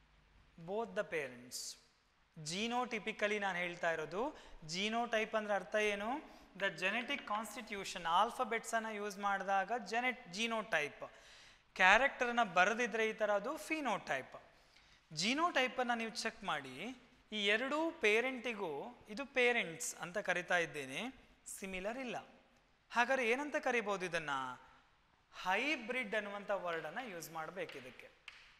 A: both the parents genotypically ನಾನು ಹೇಳ್ತಾ ಇರೋದು ಜೀನೋ ಟೈಪ್ ಅಂದರೆ ಅರ್ಥ ಏನು ದ ಜೆನೆಟಿಕ್ ಕಾನ್ಸ್ಟಿಟ್ಯೂಷನ್ ಆಲ್ಫಬೆಟ್ಸನ್ನು ಯೂಸ್ ಮಾಡಿದಾಗ ಜೆನೆಟ್ ಜೀನೋ ಟೈಪ್ ಕ್ಯಾರೆಕ್ಟರನ್ನು ಬರೆದಿದ್ರೆ ಈ ಥರ ಅದು ಫಿನೋ ಟೈಪ್ ಜೀನೋ ಟೈಪನ್ನು ನೀವು ಚೆಕ್ ಮಾಡಿ ಈ ಎರಡೂ ಪೇರೆಂಟಿಗೂ ಇದು ಪೇರೆಂಟ್ಸ್ ಅಂತ ಕರಿತಾ ಇದ್ದೇನೆ ಸಿಮಿಲರ್ ಇಲ್ಲ ಹಾಗಾದ್ರೆ ಏನಂತ ಕರಿಬೋದು ಇದನ್ನು ಹೈಬ್ರಿಡ್ ಅನ್ನುವಂಥ ವರ್ಡನ್ನು ಯೂಸ್ ಮಾಡಬೇಕು ಇದಕ್ಕೆ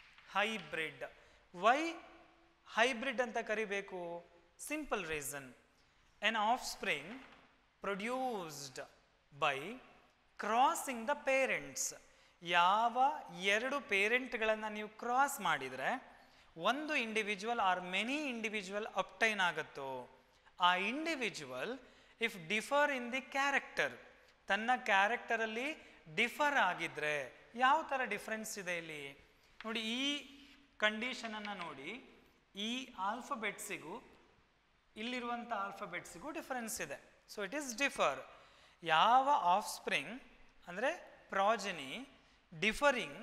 A: ಹೈಬ್ರಿಡ್ ವೈ ಹೈಬ್ರಿಡ್ ಅಂತ ಕರಿಬೇಕು simple reason an offspring produced by crossing the parents ಯಾವ ಎರಡು ಪೇರೆಂಟ್ಗಳನ್ನು ನೀವು ಕ್ರಾಸ್ ಮಾಡಿದರೆ ಒಂದು individual or many individual obtain ಆಗುತ್ತೋ ಆ individual if differ in the character ತನ್ನ ಕ್ಯಾರೆಕ್ಟರಲ್ಲಿ ಡಿಫರ್ ಆಗಿದ್ರೆ ಯಾವ ಥರ ಡಿಫ್ರೆನ್ಸ್ ಇದೆ ಇಲ್ಲಿ ನೋಡಿ ಈ ಕಂಡೀಷನನ್ನು ನೋಡಿ ಈ ಆಲ್ಫಬೆಟ್ಸಿಗೂ ಇಲ್ಲಿರುವಂಥ ಆಲ್ಫಬೆಟ್ಸಿಗೂ ಡಿಫರೆನ್ಸ್ ಇದೆ ಸೊ ಇಟ್ ಈಸ್ ಡಿಫರ್ ಯಾವ ಆಫ್ ಸ್ಪ್ರಿಂಗ್ ಅಂದರೆ progeny differing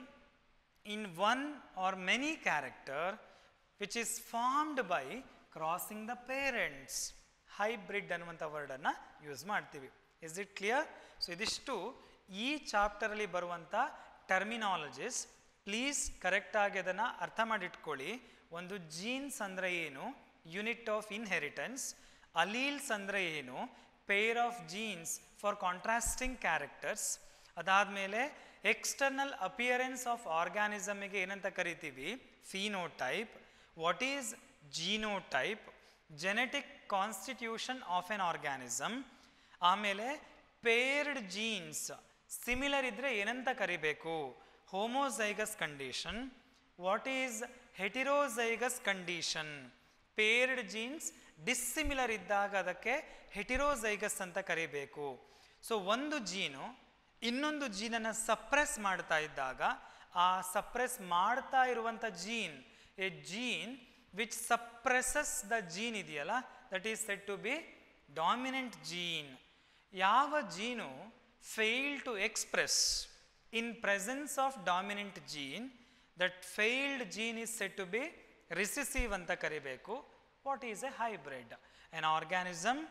A: in one or many character which is formed by crossing the parents hybrid ಅನ್ನುವಂಥ ವರ್ಡನ್ನು ಯೂಸ್ ಮಾಡ್ತೀವಿ ಇಸ್ ಇಟ್ ಕ್ಲಿಯರ್ ಸೊ ಇದಿಷ್ಟು ಈ ಚಾಪ್ಟರಲ್ಲಿ ಬರುವಂಥ ಟರ್ಮಿನಾಲಜೀಸ್ ಪ್ಲೀಸ್ ಕರೆಕ್ಟಾಗಿ ಅದನ್ನು ಅರ್ಥ ಮಾಡಿಟ್ಕೊಳ್ಳಿ ಒಂದು ಜೀನ್ಸ್ ಅಂದರೆ ಏನು ಯೂನಿಟ್ ಆಫ್ ಇನ್ಹೆರಿಟೆನ್ಸ್ ಅಲೀಲ್ಸ್ ಅಂದರೆ ಏನು pair of genes for contrasting characters ಅದಾದಮೇಲೆ ಎಕ್ಸ್ಟರ್ನಲ್ ಅಪಿಯರೆನ್ಸ್ ಆಫ್ ಆರ್ಗ್ಯಾನಿಸಮಿಗೆ ಏನಂತ ಕರಿತೀವಿ phenotype what is genotype genetic constitution of an organism ಆಮೇಲೆ ಪೇರ್ಡ್ ಜೀನ್ಸ್ ಸಿಮಿಲರ್ ಇದ್ದರೆ ಏನಂತ ಕರಿಬೇಕು homozygous condition what is heterozygous condition paired genes dissimilar ಇದ್ದಾಗ ಅದಕ್ಕೆ ಹೆಟಿರೋಸೈಗಸ್ ಅಂತ ಕರಿಬೇಕು ಸೊ ಒಂದು ಜೀನು ಇನ್ನೊಂದು ಜೀನನ್ನು ಸಪ್ರೆಸ್ ಮಾಡ್ತಾ ಇದ್ದಾಗ ಆ ಸಪ್ರೆಸ್ ಮಾಡ್ತಾ ಇರುವಂಥ gene a gene which suppresses the gene ಇದೆಯಲ್ಲ that is set to be dominant gene ಯಾವ gene fail to express in presence of dominant gene that failed gene is set to be recessive ಅಂತ ಕರಿಬೇಕು what is a hybrid an organism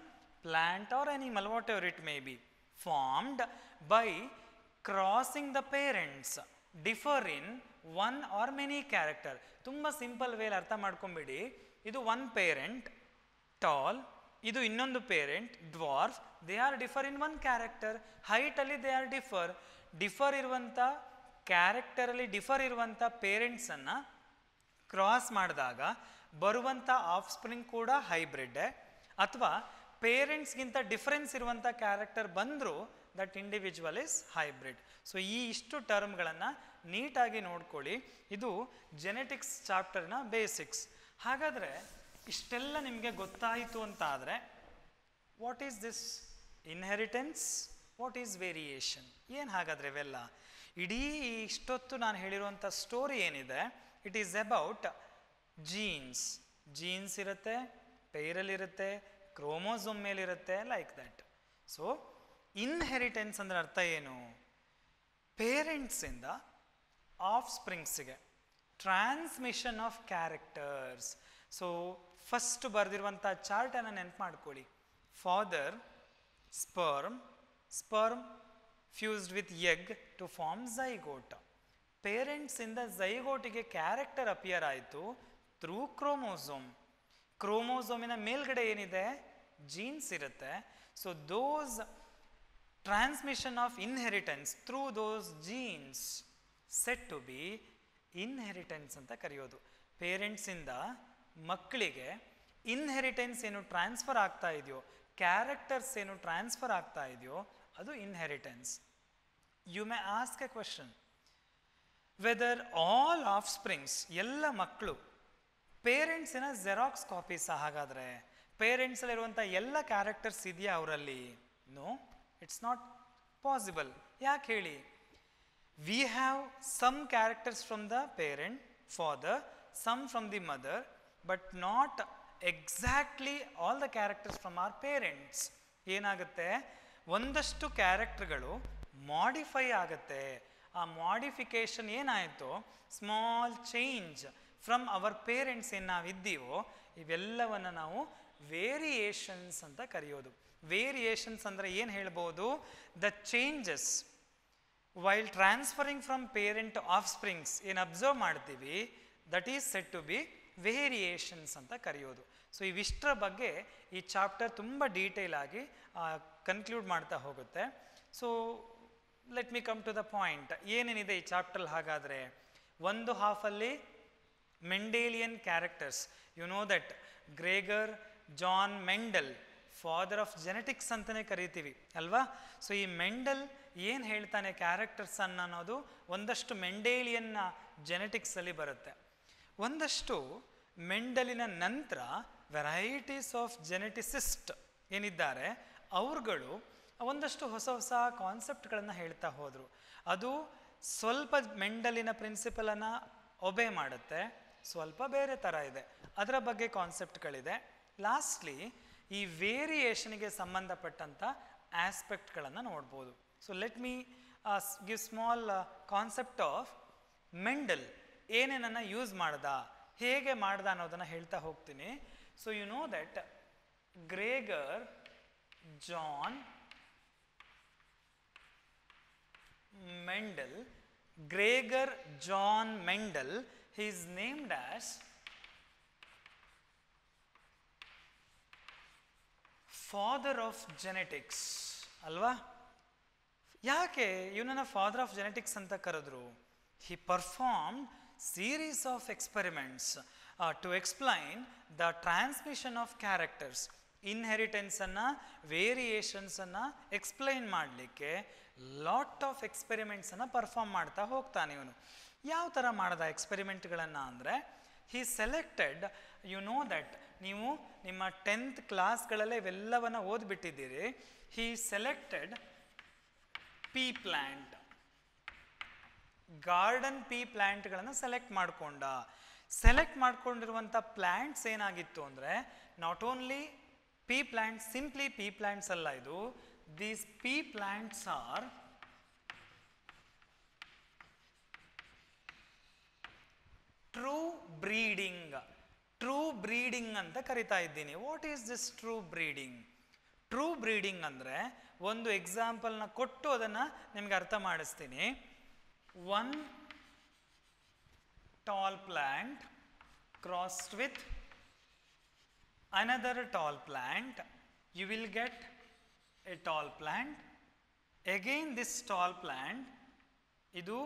A: plant or animal, whatever it may be, formed by crossing the parents differ in one or many character. ತುಂಬ simple ವೇಲ್ ಅರ್ಥ ಮಾಡ್ಕೊಂಬಿಡಿ ಇದು one parent tall ಇದು ಇನ್ನೊಂದು parent dwarf they are differ in one character ಹೈಟಲ್ಲಿ they are differ differ ಇರುವಂಥ ಕ್ಯಾರೆಕ್ಟರಲ್ಲಿ ಡಿಫರ್ ಇರುವಂಥ ಪೇರೆಂಟ್ಸನ್ನು ಕ್ರಾಸ್ ಮಾಡಿದಾಗ ಬರುವಂಥ ಆಫ್ ಸ್ಪ್ರಿಂಗ್ ಕೂಡ ಹೈಬ್ರಿಡ್ಡೆ ಅಥವಾ ಪೇರೆಂಟ್ಸ್ಗಿಂತ ಡಿಫರೆನ್ಸ್ ಇರುವಂಥ ಕ್ಯಾರೆಕ್ಟರ್ ಬಂದರೂ that individual is hybrid so ಈ ಇಷ್ಟು ಟರ್ಮ್ಗಳನ್ನು ನೀಟಾಗಿ ನೋಡ್ಕೊಳ್ಳಿ ಇದು ಜೆನೆಟಿಕ್ಸ್ ಚಾಪ್ಟರ್ನ ಬೇಸಿಕ್ಸ್ ಹಾಗಾದರೆ ಇಷ್ಟೆಲ್ಲ ನಿಮಗೆ ಗೊತ್ತಾಯಿತು ಅಂತ ಆದರೆ what is this inheritance what is variation ಏನು ಹಾಗಾದರೆ ಇವೆಲ್ಲ ಇಡೀ ಇಷ್ಟೊತ್ತು ನಾನು ಹೇಳಿರುವಂಥ ಸ್ಟೋರಿ ಏನಿದೆ it is about genes genes ಇರುತ್ತೆ ಪೈರಲ್ಲಿರುತ್ತೆ ಕ್ರೋಮೋಸೋಮ್ ಮೇಲಿರುತ್ತೆ ಲೈಕ್ ದಟ್ ಸೊ ಇನ್ಹೆರಿಟೆನ್ಸ್ ಅಂದ್ರೆ ಅರ್ಥ ಏನು ಪೇರೆಂಟ್ಸಿಂದ ಆಫ್ ಸ್ಪ್ರಿಂಗ್ಸಿಗೆ transmission of characters so first ಬರೆದಿರುವಂಥ ಚಾರ್ಟನ್ನು ನೆನ್ಪು ಮಾಡ್ಕೊಳ್ಳಿ father sperm sperm fused with egg to form zygote ಪೇರೆಂಟ್ಸಿಂದ ಝೈಗೋಟಿಗೆ ಕ್ಯಾರೆಕ್ಟರ್ ಅಪಿಯರ್ ಆಯಿತು ಥ್ರೂ ಕ್ರೋಮೋಸೋಮ್ ಕ್ರೋಮೋಸೋಮಿನ ಮೇಲ್ಗಡೆ ಏನಿದೆ ಜೀನ್ಸ್ ಇರುತ್ತೆ so those transmission of inheritance through those genes set to be inheritance ಅಂತ ಕರೆಯೋದು ಪೇರೆಂಟ್ಸಿಂದ ಮಕ್ಕಳಿಗೆ ಇನ್ಹೆರಿಟೆನ್ಸ್ ಏನು ಟ್ರಾನ್ಸ್ಫರ್ ಆಗ್ತಾ ಇದೆಯೋ ಕ್ಯಾರೆಕ್ಟರ್ಸ್ ಏನು ಟ್ರಾನ್ಸ್ಫರ್ ಆಗ್ತಾ ಇದೆಯೋ ಅದು inheritance you may ask a question whether all of springs ಎಲ್ಲ ಮಕ್ಕಳು ಪೇರೆಂಟ್ಸಿನ ಜೆರಾಕ್ಸ್ ಕಾಪೀಸ್ ಹಾಗಾದರೆ ಪೇರೆಂಟ್ಸಲ್ಲಿರುವಂಥ ಎಲ್ಲ ಕ್ಯಾರೆಕ್ಟರ್ಸ್ ಇದೆಯಾ ಅವರಲ್ಲಿ ನೋ ಇಟ್ಸ್ ನಾಟ್ ಪಾಸಿಬಲ್ ಯಾಕೆ ಹೇಳಿ we have some characters from the parent father some from the mother but not exactly all the characters from our parents ಏನಾಗುತ್ತೆ ಒಂದಷ್ಟು ಕ್ಯಾರೆಕ್ಟರ್ಗಳು ಮಾಡಿಫೈ ಆಗುತ್ತೆ ಆ ಮಾಡಿಫಿಕೇಶನ್ ಏನಾಯಿತು small change from our parents ಏನು ನಾವಿದ್ದೀವೋ ಇವೆಲ್ಲವನ್ನು ನಾವು ವೇರಿಯೇಷನ್ಸ್ ಅಂತ ಕರೆಯೋದು ವೇರಿಯೇಷನ್ಸ್ ಅಂದರೆ ಏನು ಹೇಳ್ಬೋದು the changes while transferring from parent of springs ಏನು ಅಬ್ಸರ್ವ್ ಮಾಡ್ತೀವಿ that is set to be variations ಅಂತ ಕರೆಯೋದು ಸೊ ಇವಿಷ್ಟರ ಬಗ್ಗೆ ಈ ಚಾಪ್ಟರ್ ತುಂಬ ಡೀಟೇಲ್ ಆಗಿ ಕನ್ಕ್ಲೂಡ್ ಮಾಡ್ತಾ ಹೋಗುತ್ತೆ so let me come to the point ಏನೇನಿದೆ ಈ ಚಾಪ್ಟರ್ ಹಾಗಾದರೆ ಒಂದು ಹಾಫಲ್ಲಿ Mendelian characters you know that Gregor John Mendel father of genetics ಅಂತಲೇ ಕರಿತೀವಿ ಅಲ್ವಾ ಸೊ ಈ ಮೆಂಡಲ್ ಏನು ಹೇಳ್ತಾನೆ ಕ್ಯಾರೆಕ್ಟರ್ಸ್ ಅನ್ನ ಅನ್ನೋದು ಒಂದಷ್ಟು ಮೆಂಡೇಲಿಯನ್ನ ಜೆನೆಟಿಕ್ಸಲ್ಲಿ ಬರುತ್ತೆ ಒಂದಷ್ಟು ಮೆಂಡಲಿನ ನಂತರ ವೆರೈಟೀಸ್ ಆಫ್ ಜೆನೆಟಿಸಿಸ್ಟ್ ಏನಿದ್ದಾರೆ ಅವ್ರುಗಳು ಒಂದಷ್ಟು ಹೊಸ ಹೊಸ ಕಾನ್ಸೆಪ್ಟ್ಗಳನ್ನು ಹೇಳ್ತಾ ಹೋದರು ಅದು ಸ್ವಲ್ಪ ಮೆಂಡಲಿನ ಪ್ರಿನ್ಸಿಪಲನ್ನು ಒಬೆ ಮಾಡುತ್ತೆ ಸ್ವಲ್ಪ ಬೇರೆ ಥರ ಇದೆ ಅದರ ಬಗ್ಗೆ ಕಾನ್ಸೆಪ್ಟ್ಗಳಿದೆ ಲಾಸ್ಟ್ಲಿ ಈ ವೇರಿಯೇಷನ್ಗೆ ಸಂಬಂಧಪಟ್ಟಂಥ ಆಸ್ಪೆಕ್ಟ್ಗಳನ್ನು ನೋಡ್ಬೋದು so let me give small concept of Mendel ಏನೇನನ್ನು ಯೂಸ್ ಮಾಡ್ದ ಹೇಗೆ ಮಾಡ್ದ ಅನ್ನೋದನ್ನು ಹೇಳ್ತಾ ಹೋಗ್ತೀನಿ so you know that Gregor John Mendel, Gregor John Mendel, he is named as father of genetics ಅಲ್ವಾ ಯಾಕೆ ಇವನನ್ನ ಫಾದರ್ ಆಫ್ ಜೆನೆಟಿಕ್ಸ್ ಅಂತ ಕರೆದ್ರು he perform series of experiments to explain the transmission of characters ಇನ್ಹೆರಿಟೆನ್ಸನ್ನು ವೇರಿಯೇಷನ್ಸನ್ನು explain ಮಾಡಲಿಕ್ಕೆ lot of ಎಕ್ಸ್ಪೆರಿಮೆಂಟ್ಸನ್ನು perform ಮಾಡ್ತಾ ಹೋಗ್ತಾನೆ ಇವನು ಯಾವ ಥರ ಮಾಡ್ದ ಎಕ್ಸ್ಪೆರಿಮೆಂಟ್ಗಳನ್ನು ಅಂದರೆ he selected you know that ನೀವು ನಿಮ್ಮ ಟೆಂತ್ ಕ್ಲಾಸ್ಗಳಲ್ಲೇ ಇವೆಲ್ಲವನ್ನು ಓದ್ಬಿಟ್ಟಿದ್ದೀರಿ he selected pea plant garden pea ಪ್ಲ್ಯಾಂಟ್ಗಳನ್ನು ಸೆಲೆಕ್ಟ್ ಮಾಡಿಕೊಂಡ ಸೆಲೆಕ್ಟ್ ಮಾಡ್ಕೊಂಡಿರುವಂಥ ಪ್ಲ್ಯಾಂಟ್ಸ್ ಏನಾಗಿತ್ತು ಅಂದರೆ not only pea plants simply pea plants ಅಲ್ಲ ಇದು these pea plants are true breeding true breeding ಅಂತ ಕರಿತಾ ಇದ್ದೀನಿ what is this true breeding true breeding ಅಂದರೆ ಒಂದು ಎಕ್ಸಾಂಪಲ್ನ ಕೊಟ್ಟು ಅದನ್ನು ನಿಮ್ಗೆ ಅರ್ಥ ಮಾಡಿಸ್ತೀನಿ one tall plant crossed with another tall plant you will get a tall plant again this tall plant ಇದು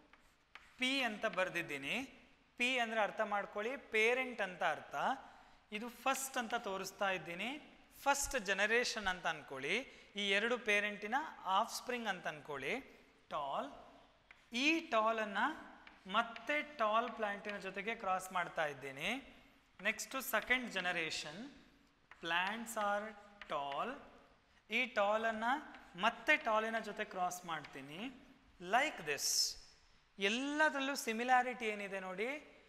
A: ಪಿ ಅಂತ ಬರೆದಿದ್ದೀನಿ ಪಿ ಅಂದರೆ ಅರ್ಥ ಮಾಡ್ಕೊಳ್ಳಿ ಪೇರೆಂಟ್ ಅಂತ ಅರ್ಥ ಇದು ಫಸ್ಟ್ ಅಂತ ತೋರಿಸ್ತಾ ಇದ್ದೀನಿ ಫಸ್ಟ್ ಜನರೇಷನ್ ಅಂತ ಅನ್ಕೊಳ್ಳಿ ಈ ಎರಡು ಪೇರೆಂಟಿನ ಆಫ್ ಸ್ಪ್ರಿಂಗ್ ಅಂತ ಅನ್ಕೊಳ್ಳಿ ಟಾಲ್ ಈ ಟಾಲನ್ನು ಮತ್ತೆ ಟಾಲ್ ಪ್ಲ್ಯಾಂಟಿನ ಜೊತೆಗೆ ಕ್ರಾಸ್ ಮಾಡ್ತಾ ಇದ್ದೀನಿ next second generation plants are tall ಈ ಟಾಲನ್ನು ಮತ್ತೆ ಟಾಲಿನ ಜೊತೆ ಕ್ರಾಸ್ ಮಾಡ್ತೀನಿ ಲೈಕ್ ದಿಸ್ ಎಲ್ಲದರಲ್ಲೂ ಸಿಮಿಲಾರಿಟಿ ಏನಿದೆ ನೋಡಿ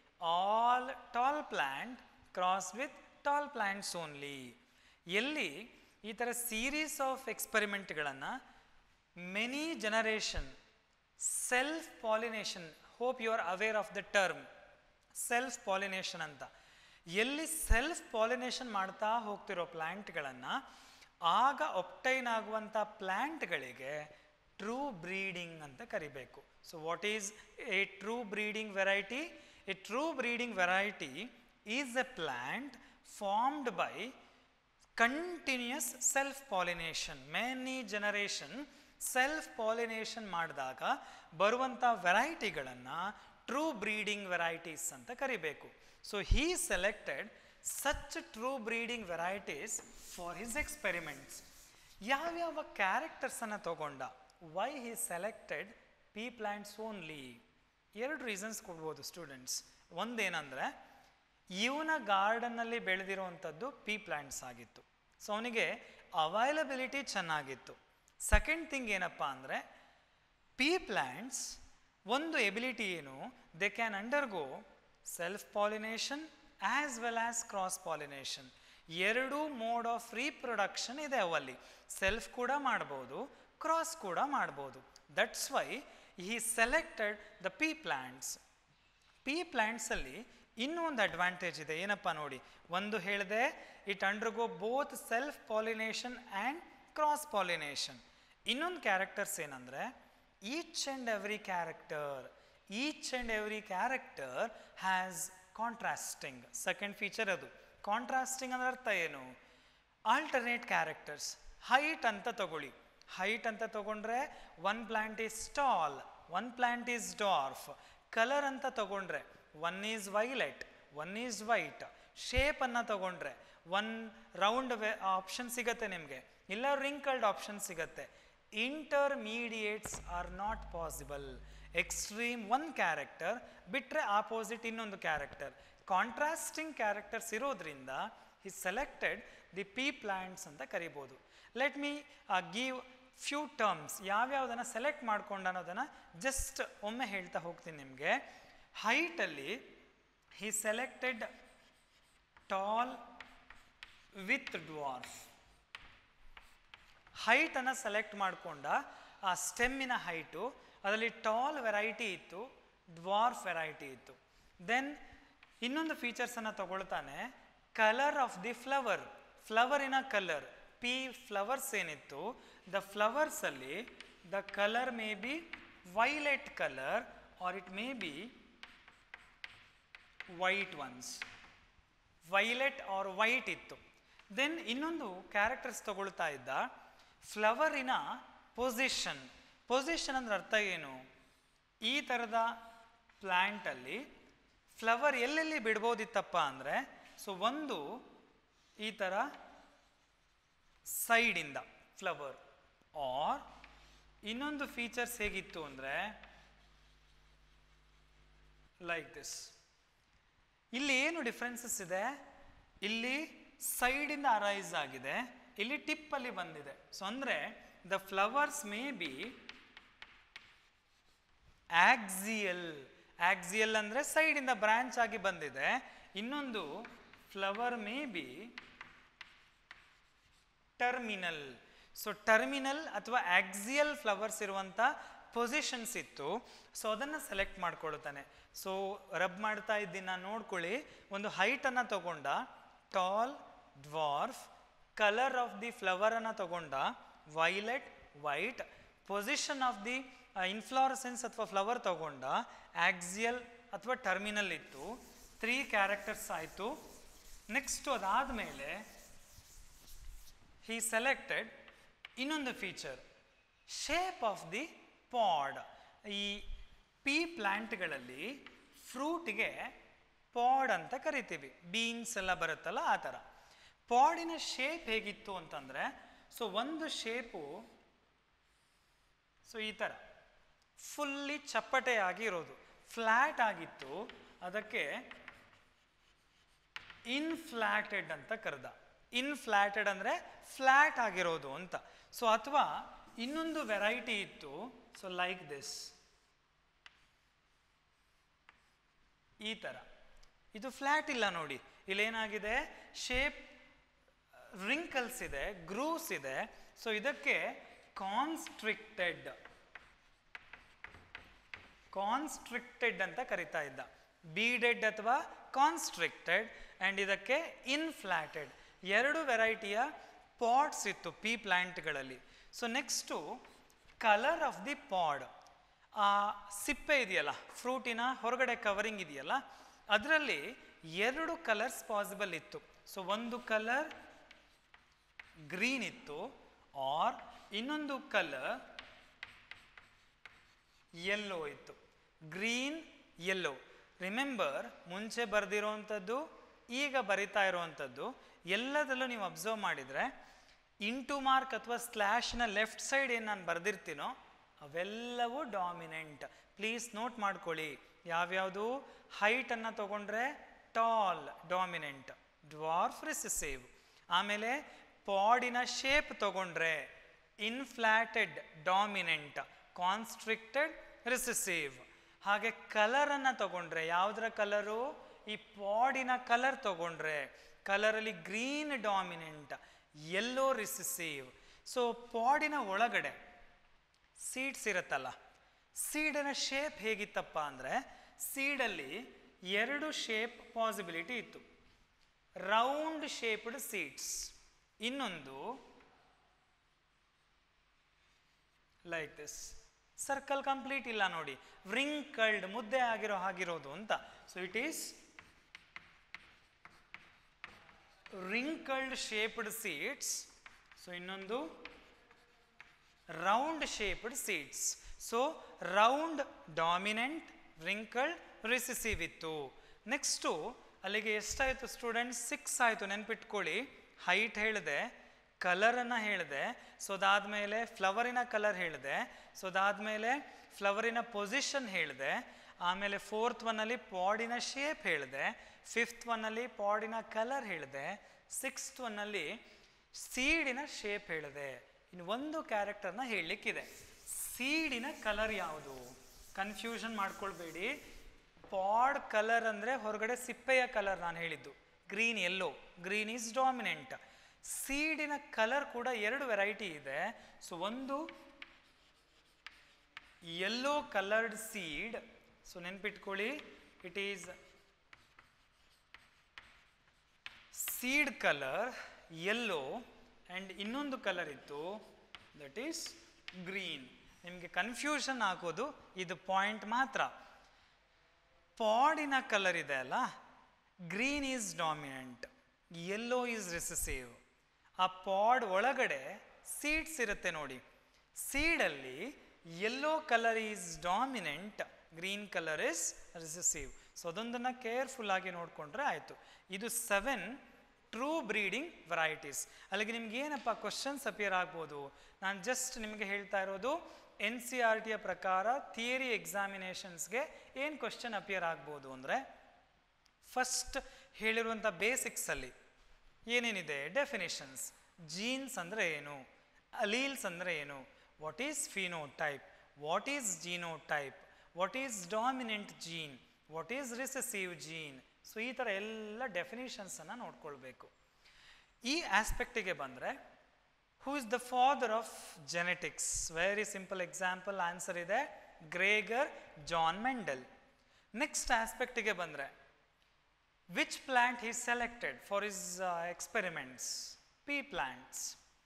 A: all tall plant cross with tall plants only ಎಲ್ಲಿ ಈ ಥರ ಸೀರೀಸ್ ಆಫ್ ಎಕ್ಸ್ಪೆರಿಮೆಂಟ್ಗಳನ್ನು many generation self pollination hope you are aware of the term self pollination ಅಂತ ಎಲ್ಲಿ ಸೆಲ್ಫ್ ಪಾಲಿನೇಷನ್ ಮಾಡ್ತಾ ಹೋಗ್ತಿರೋ ಪ್ಲ್ಯಾಂಟ್ಗಳನ್ನು ಆಗ ಒಪ್ಟೈನ್ ಆಗುವಂಥ ಪ್ಲ್ಯಾಂಟ್ಗಳಿಗೆ ಟ್ರೂ ಬ್ರೀಡಿಂಗ್ ಅಂತ ಕರಿಬೇಕು so what is a true breeding variety a true breeding variety is a plant formed by continuous self pollination many generation self pollination ಮಾಡಿದಾಗ ಬರುವಂಥ ವೆರೈಟಿಗಳನ್ನು ಟ್ರೂ ಬ್ರೀಡಿಂಗ್ ವೆರೈಟೀಸ್ ಅಂತ ಕರಿಬೇಕು so he selected such true breeding varieties for his experiments ಯಾವ್ಯಾವ ಕ್ಯಾರೆಕ್ಟರ್ಸನ್ನು ತಗೊಂಡ why he selected pea plants only ಎರಡು reasons ಕೊಡ್ಬೋದು ಸ್ಟೂಡೆಂಟ್ಸ್ ಒಂದೇನಂದರೆ ಇವನ ಗಾರ್ಡನ್ನಲ್ಲಿ ಬೆಳೆದಿರುವಂಥದ್ದು ಪಿ ಪ್ಲ್ಯಾಂಟ್ಸ್ ಆಗಿತ್ತು ಸೊ ಅವನಿಗೆ ಅವೈಲಬಿಲಿಟಿ ಚೆನ್ನಾಗಿತ್ತು ಸೆಕೆಂಡ್ ಥಿಂಗ್ ಏನಪ್ಪ ಅಂದರೆ ಪಿ ಪ್ಲ್ಯಾಂಟ್ಸ್ ಒಂದು ಎಬಿಲಿಟಿ ಏನು they can undergo self pollination as well as cross pollination ಎರಡೂ ಮೋಡ್ ಆಫ್ ರೀಪ್ರೊಡಕ್ಷನ್ ಇದೆ ಅವಲ್ಲಿ ಸೆಲ್ಫ್ ಕೂಡ ಮಾಡ್ಬೋದು ಕ್ರಾಸ್ ಕೂಡ ಮಾಡ್ಬೋದು that's why he selected the pea plants pea ಪ್ಲ್ಯಾಂಟ್ಸಲ್ಲಿ ಇನ್ನೂ ಒಂದು ಅಡ್ವಾಂಟೇಜ್ ಇದೆ ಏನಪ್ಪ ನೋಡಿ ಒಂದು ಹೇಳಿದೆ it undergo both self pollination and cross pollination ಇನ್ನೊಂದು ಕ್ಯಾರೆಕ್ಟರ್ಸ್ ಏನಂದರೆ each and every character each and every character has contrasting second feature ಅದು ಕಾಂಟ್ರಾಸ್ಟಿಂಗ್ ಅಂದ್ರೆ ಅರ್ಥ ಏನು ಆಲ್ಟರ್ನೇಟ್ ಕ್ಯಾರೆಕ್ಟರ್ಸ್ ಹೈಟ್ ಅಂತ ತಗೊಳ್ಳಿ ಹೈಟ್ ಅಂತ ತಗೊಂಡ್ರೆ one plant is tall one plant is dwarf colour ಅಂತ ತಗೊಂಡ್ರೆ one is violet one is white ಶೇಪನ್ನು ತಗೊಂಡ್ರೆ ಒನ್ ರೌಂಡ್ ಆಪ್ಷನ್ ಸಿಗತ್ತೆ ನಿಮಗೆ ಇಲ್ಲ ರಿಂಕಲ್ಡ್ ಆಪ್ಷನ್ ಸಿಗತ್ತೆ intermediates are not possible extreme one character ಬಿಟ್ಟರೆ ಆಪೋಸಿಟ್ ಇನ್ನೊಂದು ಕ್ಯಾರೆಕ್ಟರ್ ಕಾಂಟ್ರಾಸ್ಟಿಂಗ್ ಕ್ಯಾರೆಕ್ಟರ್ಸ್ ಇರೋದ್ರಿಂದ ಈ ಸೆಲೆಕ್ಟೆಡ್ ದಿ ಪಿ ಪ್ಲ್ಯಾಂಟ್ಸ್ ಅಂತ ಕರಿಬೋದು let me give few terms ಯಾವ್ಯಾವುದನ್ನು ಸೆಲೆಕ್ಟ್ ಮಾಡ್ಕೊಂಡು ಅನ್ನೋದನ್ನು ಜಸ್ಟ್ ಒಮ್ಮೆ ಹೇಳ್ತಾ ಹೋಗ್ತೀನಿ ನಿಮಗೆ ಹೈಟಲ್ಲಿ he selected tall with dwarf ಹೈಟನ್ನು ಸೆಲೆಕ್ಟ್ ಮಾಡಿಕೊಂಡ ಆ ಸ್ಟೆಮ್ಮಿನ ಹೈಟು ಅದರಲ್ಲಿ ಟಾಲ್ ವೆರೈಟಿ ಇತ್ತು ಡ್ವಾರ್ಫ್ ವೆರೈಟಿ ಇತ್ತು ದೆನ್ ಇನ್ನೊಂದು ಫೀಚರ್ಸನ್ನು ತಗೊಳ್ತಾನೆ ಕಲರ್ ಆಫ್ ದಿ ಫ್ಲವರ್ ಫ್ಲವರಿನ ಕಲರ್ ಪಿ ಫ್ಲವರ್ಸ್ ಏನಿತ್ತು ದ ಫ್ಲವರ್ಸಲ್ಲಿ the colour may be violet colour or it may be white ones violet or white ಇತ್ತು ದೆನ್ ಇನ್ನೊಂದು ಕ್ಯಾರೆಕ್ಟರ್ಸ್ ತಗೊಳ್ತಾ ಇದ್ದ ಫ್ಲವರಿನ ಪೊಸಿಷನ್ ಪೊಸಿಷನ್ ಅಂದ್ರೆ ಅರ್ಥ ಏನು ಈ ಥರದ ಪ್ಲ್ಯಾಂಟಲ್ಲಿ ಫ್ಲವರ್ ಎಲ್ಲೆಲ್ಲಿ ಬಿಡ್ಬೋದಿತ್ತಪ್ಪ ಅಂದರೆ ಸೊ ಒಂದು ಈ ಥರ ಸೈಡಿಂದ ಫ್ಲವರ್ ಆರ್ ಇನ್ನೊಂದು ಫೀಚರ್ಸ್ ಹೇಗಿತ್ತು ಅಂದರೆ ಲೈಕ್ ದಿಸ್ ಇಲ್ಲಿ ಏನು ಡಿಫ್ರೆನ್ಸಸ್ ಇದೆ ಇಲ್ಲಿ ಸೈಡಿಂದ ಅರೈಸ್ ಆಗಿದೆ ಇಲ್ಲಿ ಟಿಪ್ಪಲ್ಲಿ ಬಂದಿದೆ ಸೊ ಅಂದರೆ the flowers may be axial axial ಅಂದರೆ ಸೈಡಿಂದ ಬ್ರಾಂಚ್ ಆಗಿ ಬಂದಿದೆ ಇನ್ನೊಂದು flower may be terminal so terminal ಅಥವಾ ಆಕ್ಸಿಯಲ್ ಫ್ಲವರ್ಸ್ ಇರುವಂಥ ಪೊಸಿಷನ್ಸ್ ಇತ್ತು ಸೊ ಅದನ್ನು ಸೆಲೆಕ್ಟ್ ಮಾಡ್ಕೊಳ್ತಾನೆ ಸೊ ರಬ್ ಮಾಡ್ತಾ ಇದ್ದೀನಿ ನಾನು ನೋಡ್ಕೊಳ್ಳಿ ಒಂದು ಹೈಟನ್ನು ತಗೊಂಡ tall dwarf colour of the ಫ್ಲವರನ್ನು ತಗೊಂಡ violet white position of the inflorescence ಅಥವಾ ಫ್ಲವರ್ ತಗೊಂಡ ಆಕ್ಸಿಯಲ್ ಅಥವಾ ಟರ್ಮಿನಲ್ ಇತ್ತು ತ್ರೀ ಕ್ಯಾರೆಕ್ಟರ್ಸ್ ಆಯಿತು ನೆಕ್ಸ್ಟು ಅದಾದಮೇಲೆ ಹಿ ಸೆಲೆಕ್ಟೆಡ್ ಇನ್ನೊಂದು feature shape of the pod ಈ ಪೀ ಪ್ಲ್ಯಾಂಟ್ಗಳಲ್ಲಿ ಫ್ರೂಟ್ಗೆ ಪಾಡ್ ಅಂತ ಕರಿತೀವಿ ಬೀನ್ಸ್ ಎಲ್ಲ ಬರುತ್ತಲ್ಲ ಆ ಥರ ಪಾಡಿನ ಶೇಪ್ ಹೇಗಿತ್ತು ಅಂತಂದರೆ ಸೊ ಒಂದು ಶೇಪು ಸೊ ಈ ಥರ ಫುಲ್ಲಿ ಚಪ್ಪಟೆಯಾಗಿ ಇರೋದು ಫ್ಲ್ಯಾಟ್ ಆಗಿತ್ತು ಅದಕ್ಕೆ ಇನ್ಫ್ಲಾಟೆಡ್ ಅಂತ ಕರೆದ ಇನ್ಫ್ಲಾಟೆಡ್ ಅಂದರೆ ಫ್ಲ್ಯಾಟ್ ಆಗಿರೋದು ಅಂತ ಸೊ ಅಥವಾ ಇನ್ನೊಂದು ವೆರೈಟಿ ಇತ್ತು ಸೊ ಲೈಕ್ ದಿಸ್ ಈ ಥರ ಇದು ಫ್ಲ್ಯಾಟ್ ಇಲ್ಲ ನೋಡಿ ಇಲ್ಲೇನಾಗಿದೆ ಶೇಪ್ ರಿಂಕಲ್ಸ್ ಇದೆ ಗ್ರೂವ್ಸ್ ಇದೆ ಸೊ ಇದಕ್ಕೆ ಕಾನ್ಸ್ಟ್ರಿಕ್ಟೆಡ್ ಕಾನ್ಸ್ಟ್ರಿಕ್ಟೆಡ್ ಅಂತ ಕರಿತಾ ಇದ್ದ ಬೀಡೆಡ್ ಅಥವಾ ಕಾನ್ಸ್ಟ್ರಿಕ್ಟೆಡ್ ಆ್ಯಂಡ್ ಇದಕ್ಕೆ ಇನ್ಫ್ಲಾಟೆಡ್ ಎರಡು ವೆರೈಟಿಯ ಪಾಟ್ಸ್ ಇತ್ತು ಪೀ ಪ್ಲ್ಯಾಂಟ್ಗಳಲ್ಲಿ so next colour of the pod ಆ ಸಿಪ್ಪೆ ಇದೆಯಲ್ಲ ಫ್ರೂಟಿನ ಹೊರಗಡೆ ಕವರಿಂಗ್ ಇದೆಯಲ್ಲ ಅದರಲ್ಲಿ ಎರಡು ಕಲರ್ಸ್ ಪಾಸಿಬಲ್ ಇತ್ತು ಸೊ ಒಂದು ಕಲರ್ ಗ್ರೀನ್ ಇತ್ತು ಆರ್ ಇನ್ನೊಂದು ಕಲರ್ ಯೆಲ್ಲೋ ಇತ್ತು ಗ್ರೀನ್ ಯೆಲ್ಲೋ ರಿಮೆಂಬರ್ ಮುಂಚೆ ಬರೆದಿರೋವಂಥದ್ದು ಈಗ ಬರಿತಾ ಇರುವಂಥದ್ದು ಎಲ್ಲದರಲ್ಲೂ ನೀವು ಅಬ್ಸರ್ವ್ ಮಾಡಿದರೆ ಇಂಟು ಮಾರ್ಕ್ ಅಥವಾ ಸ್ಲ್ಯಾಶ್ನ ಲೆಫ್ಟ್ ಸೈಡ್ ಏನು ನಾನು ಬರೆದಿರ್ತೀನೋ ಅವೆಲ್ಲವೂ ಡಾಮಿನೆಂಟ್ ಪ್ಲೀಸ್ ನೋಟ್ ಮಾಡ್ಕೊಳ್ಳಿ ಯಾವ್ಯಾವುದು ಹೈಟನ್ನು ತಗೊಂಡ್ರೆ ಟಾಲ್ ಡಾಮಿನೆಂಟ್ ಡ್ವಾರ್ಫ್ ರಿಸೆಸಿವ್ ಆಮೇಲೆ ಪಾಡಿನ ಶೇಪ್ ತಗೊಂಡ್ರೆ ಇನ್ಫ್ಲಾಟೆಡ್ ಡಾಮಿನೆಂಟ್ ಕಾನ್ಸ್ಟ್ರಿಕ್ಟೆಡ್ ರಿಸೆಸಿವ್ ಹಾಗೆ ಕಲರನ್ನು ತಗೊಂಡ್ರೆ ಯಾವುದರ ಕಲರು ಈ ಪಾಡಿನ ಕಲರ್ ತಗೊಂಡ್ರೆ ಕಲರಲ್ಲಿ green dominant yellow recessive so ಪಾಡಿನ ಒಳಗಡೆ ಸೀಡ್ಸ್ ಇರುತ್ತಲ್ಲ ಸೀಡಿನ ಶೇಪ್ ಹೇಗಿತ್ತಪ್ಪ ಅಂದರೆ ಸೀಡಲ್ಲಿ ಎರಡು ಶೇಪ್ ಪಾಸಿಬಿಲಿಟಿ ಇತ್ತು ರೌಂಡ್ ಶೇಪ್ಡ್ ಸೀಡ್ಸ್ ಇನ್ನೊಂದು ಲೈಕ್ ದಿಸ್ ಸರ್ಕಲ್ ಕಂಪ್ಲೀಟ್ ಇಲ್ಲ ನೋಡಿ ವ್ರಿಂಕಲ್ಡ್ ಮುದ್ದೆ ಆಗಿರೋ ಹಾಗಿರೋದು ಅಂತ so it is wrinkled shaped seeds so ಇನ್ನೊಂದು round shaped seeds so round dominant wrinkled recessive ಇತ್ತು ನೆಕ್ಸ್ಟು ಅಲ್ಲಿಗೆ ಎಷ್ಟಾಯಿತು ಸ್ಟೂಡೆಂಟ್ಸ್ ಸಿಕ್ಸ್ ಆಯಿತು ನೆನ್ಪಿಟ್ಕೊಳ್ಳಿ ಹೈಟ್ ಹೇಳಿದೆ ಕಲರನ್ನು ಹೇಳಿದೆ ಸೊ ಅದಾದಮೇಲೆ ಫ್ಲವರಿನ ಕಲರ್ ಹೇಳಿದೆ ಸೊ ಅದಾದಮೇಲೆ ಫ್ಲವರಿನ ಪೊಸಿಷನ್ ಹೇಳಿದೆ ಆಮೇಲೆ ಫೋರ್ತ್ ಒನ್ನಲ್ಲಿ ಪಾಡಿನ ಶೇಪ್ ಹೇಳಿದೆ ಫಿಫ್ತ್ ಒನ್ನಲ್ಲಿ ಪಾಡಿನ ಕಲರ್ ಹೇಳಿದೆ ಸಿಕ್ಸ್ತ್ ಒನ್ನಲ್ಲಿ ಸೀಡಿನ ಶೇಪ್ ಹೇಳಿದೆ ಇನ್ನು ಒಂದು ಕ್ಯಾರೆಕ್ಟರ್ನ ಹೇಳಲಿಕ್ಕಿದೆ ಸೀಡಿನ ಕಲರ್ ಯಾವುದು ಕನ್ಫ್ಯೂಷನ್ ಮಾಡ್ಕೊಳ್ಬೇಡಿ ಪಾಡ್ ಕಲರ್ ಅಂದರೆ ಹೊರಗಡೆ ಸಿಪ್ಪೆಯ ಕಲರ್ ನಾನು ಹೇಳಿದ್ದು green yellow green is dominant ಸೀಡಿನ ಕಲರ್ ಕೂಡ ಎರಡು ವೆರೈಟಿ ಇದೆ ಸೊ ಒಂದು ಯೆಲ್ಲೋ ಕಲರ್ಡ್ ಸೀಡ್ ಸೊ ನೆನ್ಪಿಟ್ಕೊಳ್ಳಿ it is seed colour yellow and ಇನ್ನೊಂದು ಕಲರ್ ಇತ್ತು ದಟ್ ಈಸ್ ಗ್ರೀನ್ ನಿಮಗೆ ಕನ್ಫ್ಯೂಷನ್ ಆಗೋದು ಇದು ಪಾಯಿಂಟ್ ಮಾತ್ರ ಪಾಡಿನ ಕಲರ್ ಇದೆ ಅಲ್ಲ green is dominant yellow is recessive ಆ ಪಾಡ್ ಒಳಗಡೆ ಸೀಡ್ಸ್ ಇರುತ್ತೆ ನೋಡಿ ಸೀಡಲ್ಲಿ yellow colour is dominant green colour is recessive so ಅದೊಂದನ್ನು ಕೇರ್ಫುಲ್ ಆಗಿ ನೋಡಿಕೊಂಡ್ರೆ ಆಯಿತು ಇದು ಸೆವೆನ್ ಟ್ರೂ ಬ್ರೀಡಿಂಗ್ ವೆರೈಟೀಸ್ ಅಲ್ಲಿಗೆ ನಿಮ್ಗೆ ಏನಪ್ಪ ಕ್ವಶನ್ಸ್ ಅಪಿಯರ್ ಆಗ್ಬೋದು ನಾನು ಜಸ್ಟ್ ನಿಮಗೆ ಹೇಳ್ತಾ ಇರೋದು ಎನ್ ಸಿ ಆರ್ ಟಿಯ ಪ್ರಕಾರ ಥಿಯರಿ ಎಕ್ಸಾಮಿನೇಷನ್ಸ್ಗೆ ಏನು ಕ್ವಶನ್ ಅಪಿಯರ್ ಆಗ್ಬೋದು ಅಂದರೆ ಫಸ್ಟ್ ಹೇಳಿರುವಂಥ ಬೇಸಿಕ್ಸಲ್ಲಿ ಏನೇನಿದೆ ಡೆಫಿನೇಷನ್ಸ್ ಜೀನ್ಸ್ ಅಂದರೆ ಏನು ಅಲೀಲ್ಸ್ ಅಂದರೆ ಏನು what is phenotype what is genotype what is dominant gene what is recessive gene so ಈ ಥರ ಎಲ್ಲ ಡೆಫಿನೇಷನ್ಸನ್ನು ನೋಡ್ಕೊಳ್ಬೇಕು ಈ ಆಸ್ಪೆಕ್ಟಿಗೆ ಬಂದರೆ who is the father of genetics very simple example answer ಇದೆ ಗ್ರೇಗರ್ ಜಾನ್ ಮೆಂಡಲ್ ನೆಕ್ಸ್ಟ್ ಆಸ್ಪೆಕ್ಟಿಗೆ ಬಂದರೆ which plant he selected for his uh, experiments pea plants.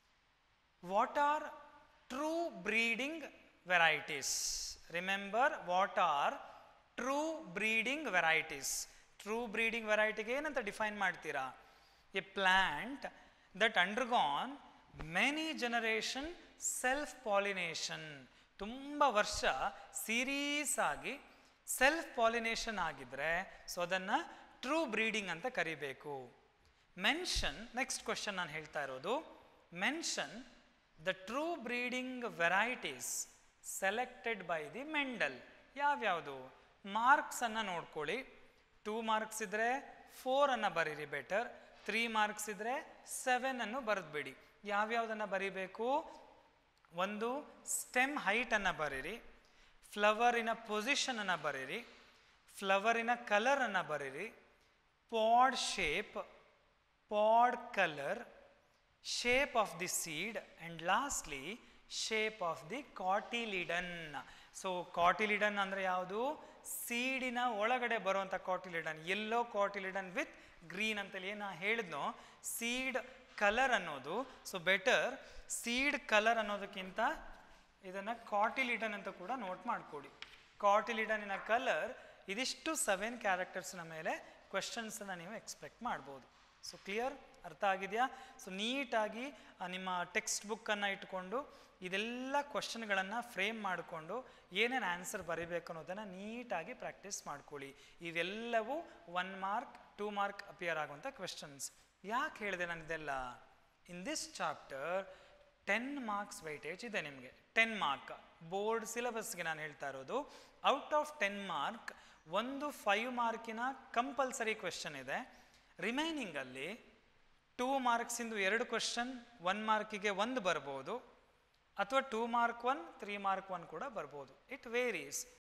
A: What are true breeding varieties? Remember what are true breeding varieties? True breeding variety ಏನಂತ define ಮಾಡ್ತೀರಾ a plant that undergone many generation self pollination ತುಂಬ ವರ್ಷ series ಆಗಿ self pollination ಆಗಿದ್ರೆ so ಅದನ್ನು true breeding ಅಂತ ಕರಿಬೇಕು mention next question ನಾನು ಹೇಳ್ತಾ ಇರೋದು mention the true breeding varieties selected by the Mendel ಯಾವ್ಯಾವುದು ಮಾರ್ಕ್ಸನ್ನು ನೋಡ್ಕೊಳ್ಳಿ ಟೂ ಮಾರ್ಕ್ಸ್ ಇದ್ದರೆ ಫೋರನ್ನು ಬರೀರಿ ಬೆಟರ್ ತ್ರೀ ಮಾರ್ಕ್ಸ್ ಇದ್ದರೆ ಸೆವೆನ್ ಅನ್ನು ಬರೆದ್ಬಿಡಿ ಯಾವ್ಯಾವುದನ್ನು ಬರೀಬೇಕು ಒಂದು ಸ್ಟೆಮ್ ಹೈಟನ್ನು ಬರೀರಿ ಫ್ಲವರಿನ ಪೊಸಿಷನನ್ನು ಬರೀರಿ ಫ್ಲವರಿನ ಕಲರನ್ನು ಬರೀರಿ pod shape pod colour shape of the seed and lastly shape of the cotyledon so cotyledon ಅಂದರೆ ಯಾವುದು ಸೀಡಿನ ಒಳಗಡೆ ಬರುವಂಥ cotyledon yellow cotyledon with green ಅಂತೇಳಿ ಏನು ಹೇಳಿದ್ನೋ ಸೀಡ್ ಕಲರ್ ಅನ್ನೋದು ಸೊ ಬೆಟರ್ ಸೀಡ್ ಕಲರ್ ಅನ್ನೋದಕ್ಕಿಂತ ಇದನ್ನು ಕಾಟಿಲಿಡನ್ ಅಂತ ಕೂಡ ನೋಟ್ ಮಾಡಿಕೊಡಿ ಕಾಟಿಲಿಡನಿನ ಕಲರ್ ಇದಿಷ್ಟು ಸೆವೆನ್ ಕ್ಯಾರೆಕ್ಟರ್ಸ್ನ ಮೇಲೆ ಕ್ವೆಶನ್ಸನ್ನು ನೀವು ಎಕ್ಸ್ಪೆಕ್ಟ್ ಮಾಡ್ಬೋದು ಸೊ ಕ್ಲಿಯರ್ ಅರ್ಥ ಆಗಿದೆಯಾ ಸೊ ನೀಟಾಗಿ ನಿಮ್ಮ ಟೆಕ್ಸ್ಟ್ ಬುಕ್ಕನ್ನು ಇಟ್ಕೊಂಡು ಇದೆಲ್ಲ ಕ್ವಶನ್ಗಳನ್ನು ಫ್ರೇಮ್ ಮಾಡಿಕೊಂಡು ಏನೇನು ಆನ್ಸರ್ ಬರೀಬೇಕು ಅನ್ನೋದನ್ನು ನೀಟಾಗಿ ಪ್ರಾಕ್ಟೀಸ್ ಮಾಡ್ಕೊಳ್ಳಿ ಇವೆಲ್ಲವೂ one mark two mark appear ಆಗುವಂಥ ಕ್ವೆಶನ್ಸ್ ಯಾಕೆ ಹೇಳಿದೆ ನಾನು ಇದೆಲ್ಲ in this chapter ten marks weightage ಇದೆ ನಿಮಗೆ ಟೆನ್ ಮಾರ್ಕ್ ಬೋರ್ಡ್ ಸಿಲೆಬಸ್ಗೆ ನಾನು ಹೇಳ್ತಾ ಇರೋದು ಔಟ್ ಆಫ್ ಟೆನ್ ಮಾರ್ಕ್ ಒಂದು ಫೈವ್ ಮಾರ್ಕಿನ ಕಂಪಲ್ಸರಿ ಕ್ವೆಶನ್ ಇದೆ ರಿಮೈನಿಂಗಲ್ಲಿ ಟೂ ಮಾರ್ಕ್ಸಿಂದು ಎರಡು ಕ್ವಶನ್ ಒನ್ ಮಾರ್ಕಿಗೆ ಒಂದು ಬರ್ಬೋದು ಅಥವಾ two mark one three mark one ಕೂಡ ಬರ್ಬೋದು ಇಟ್ ವೇರೀಸ್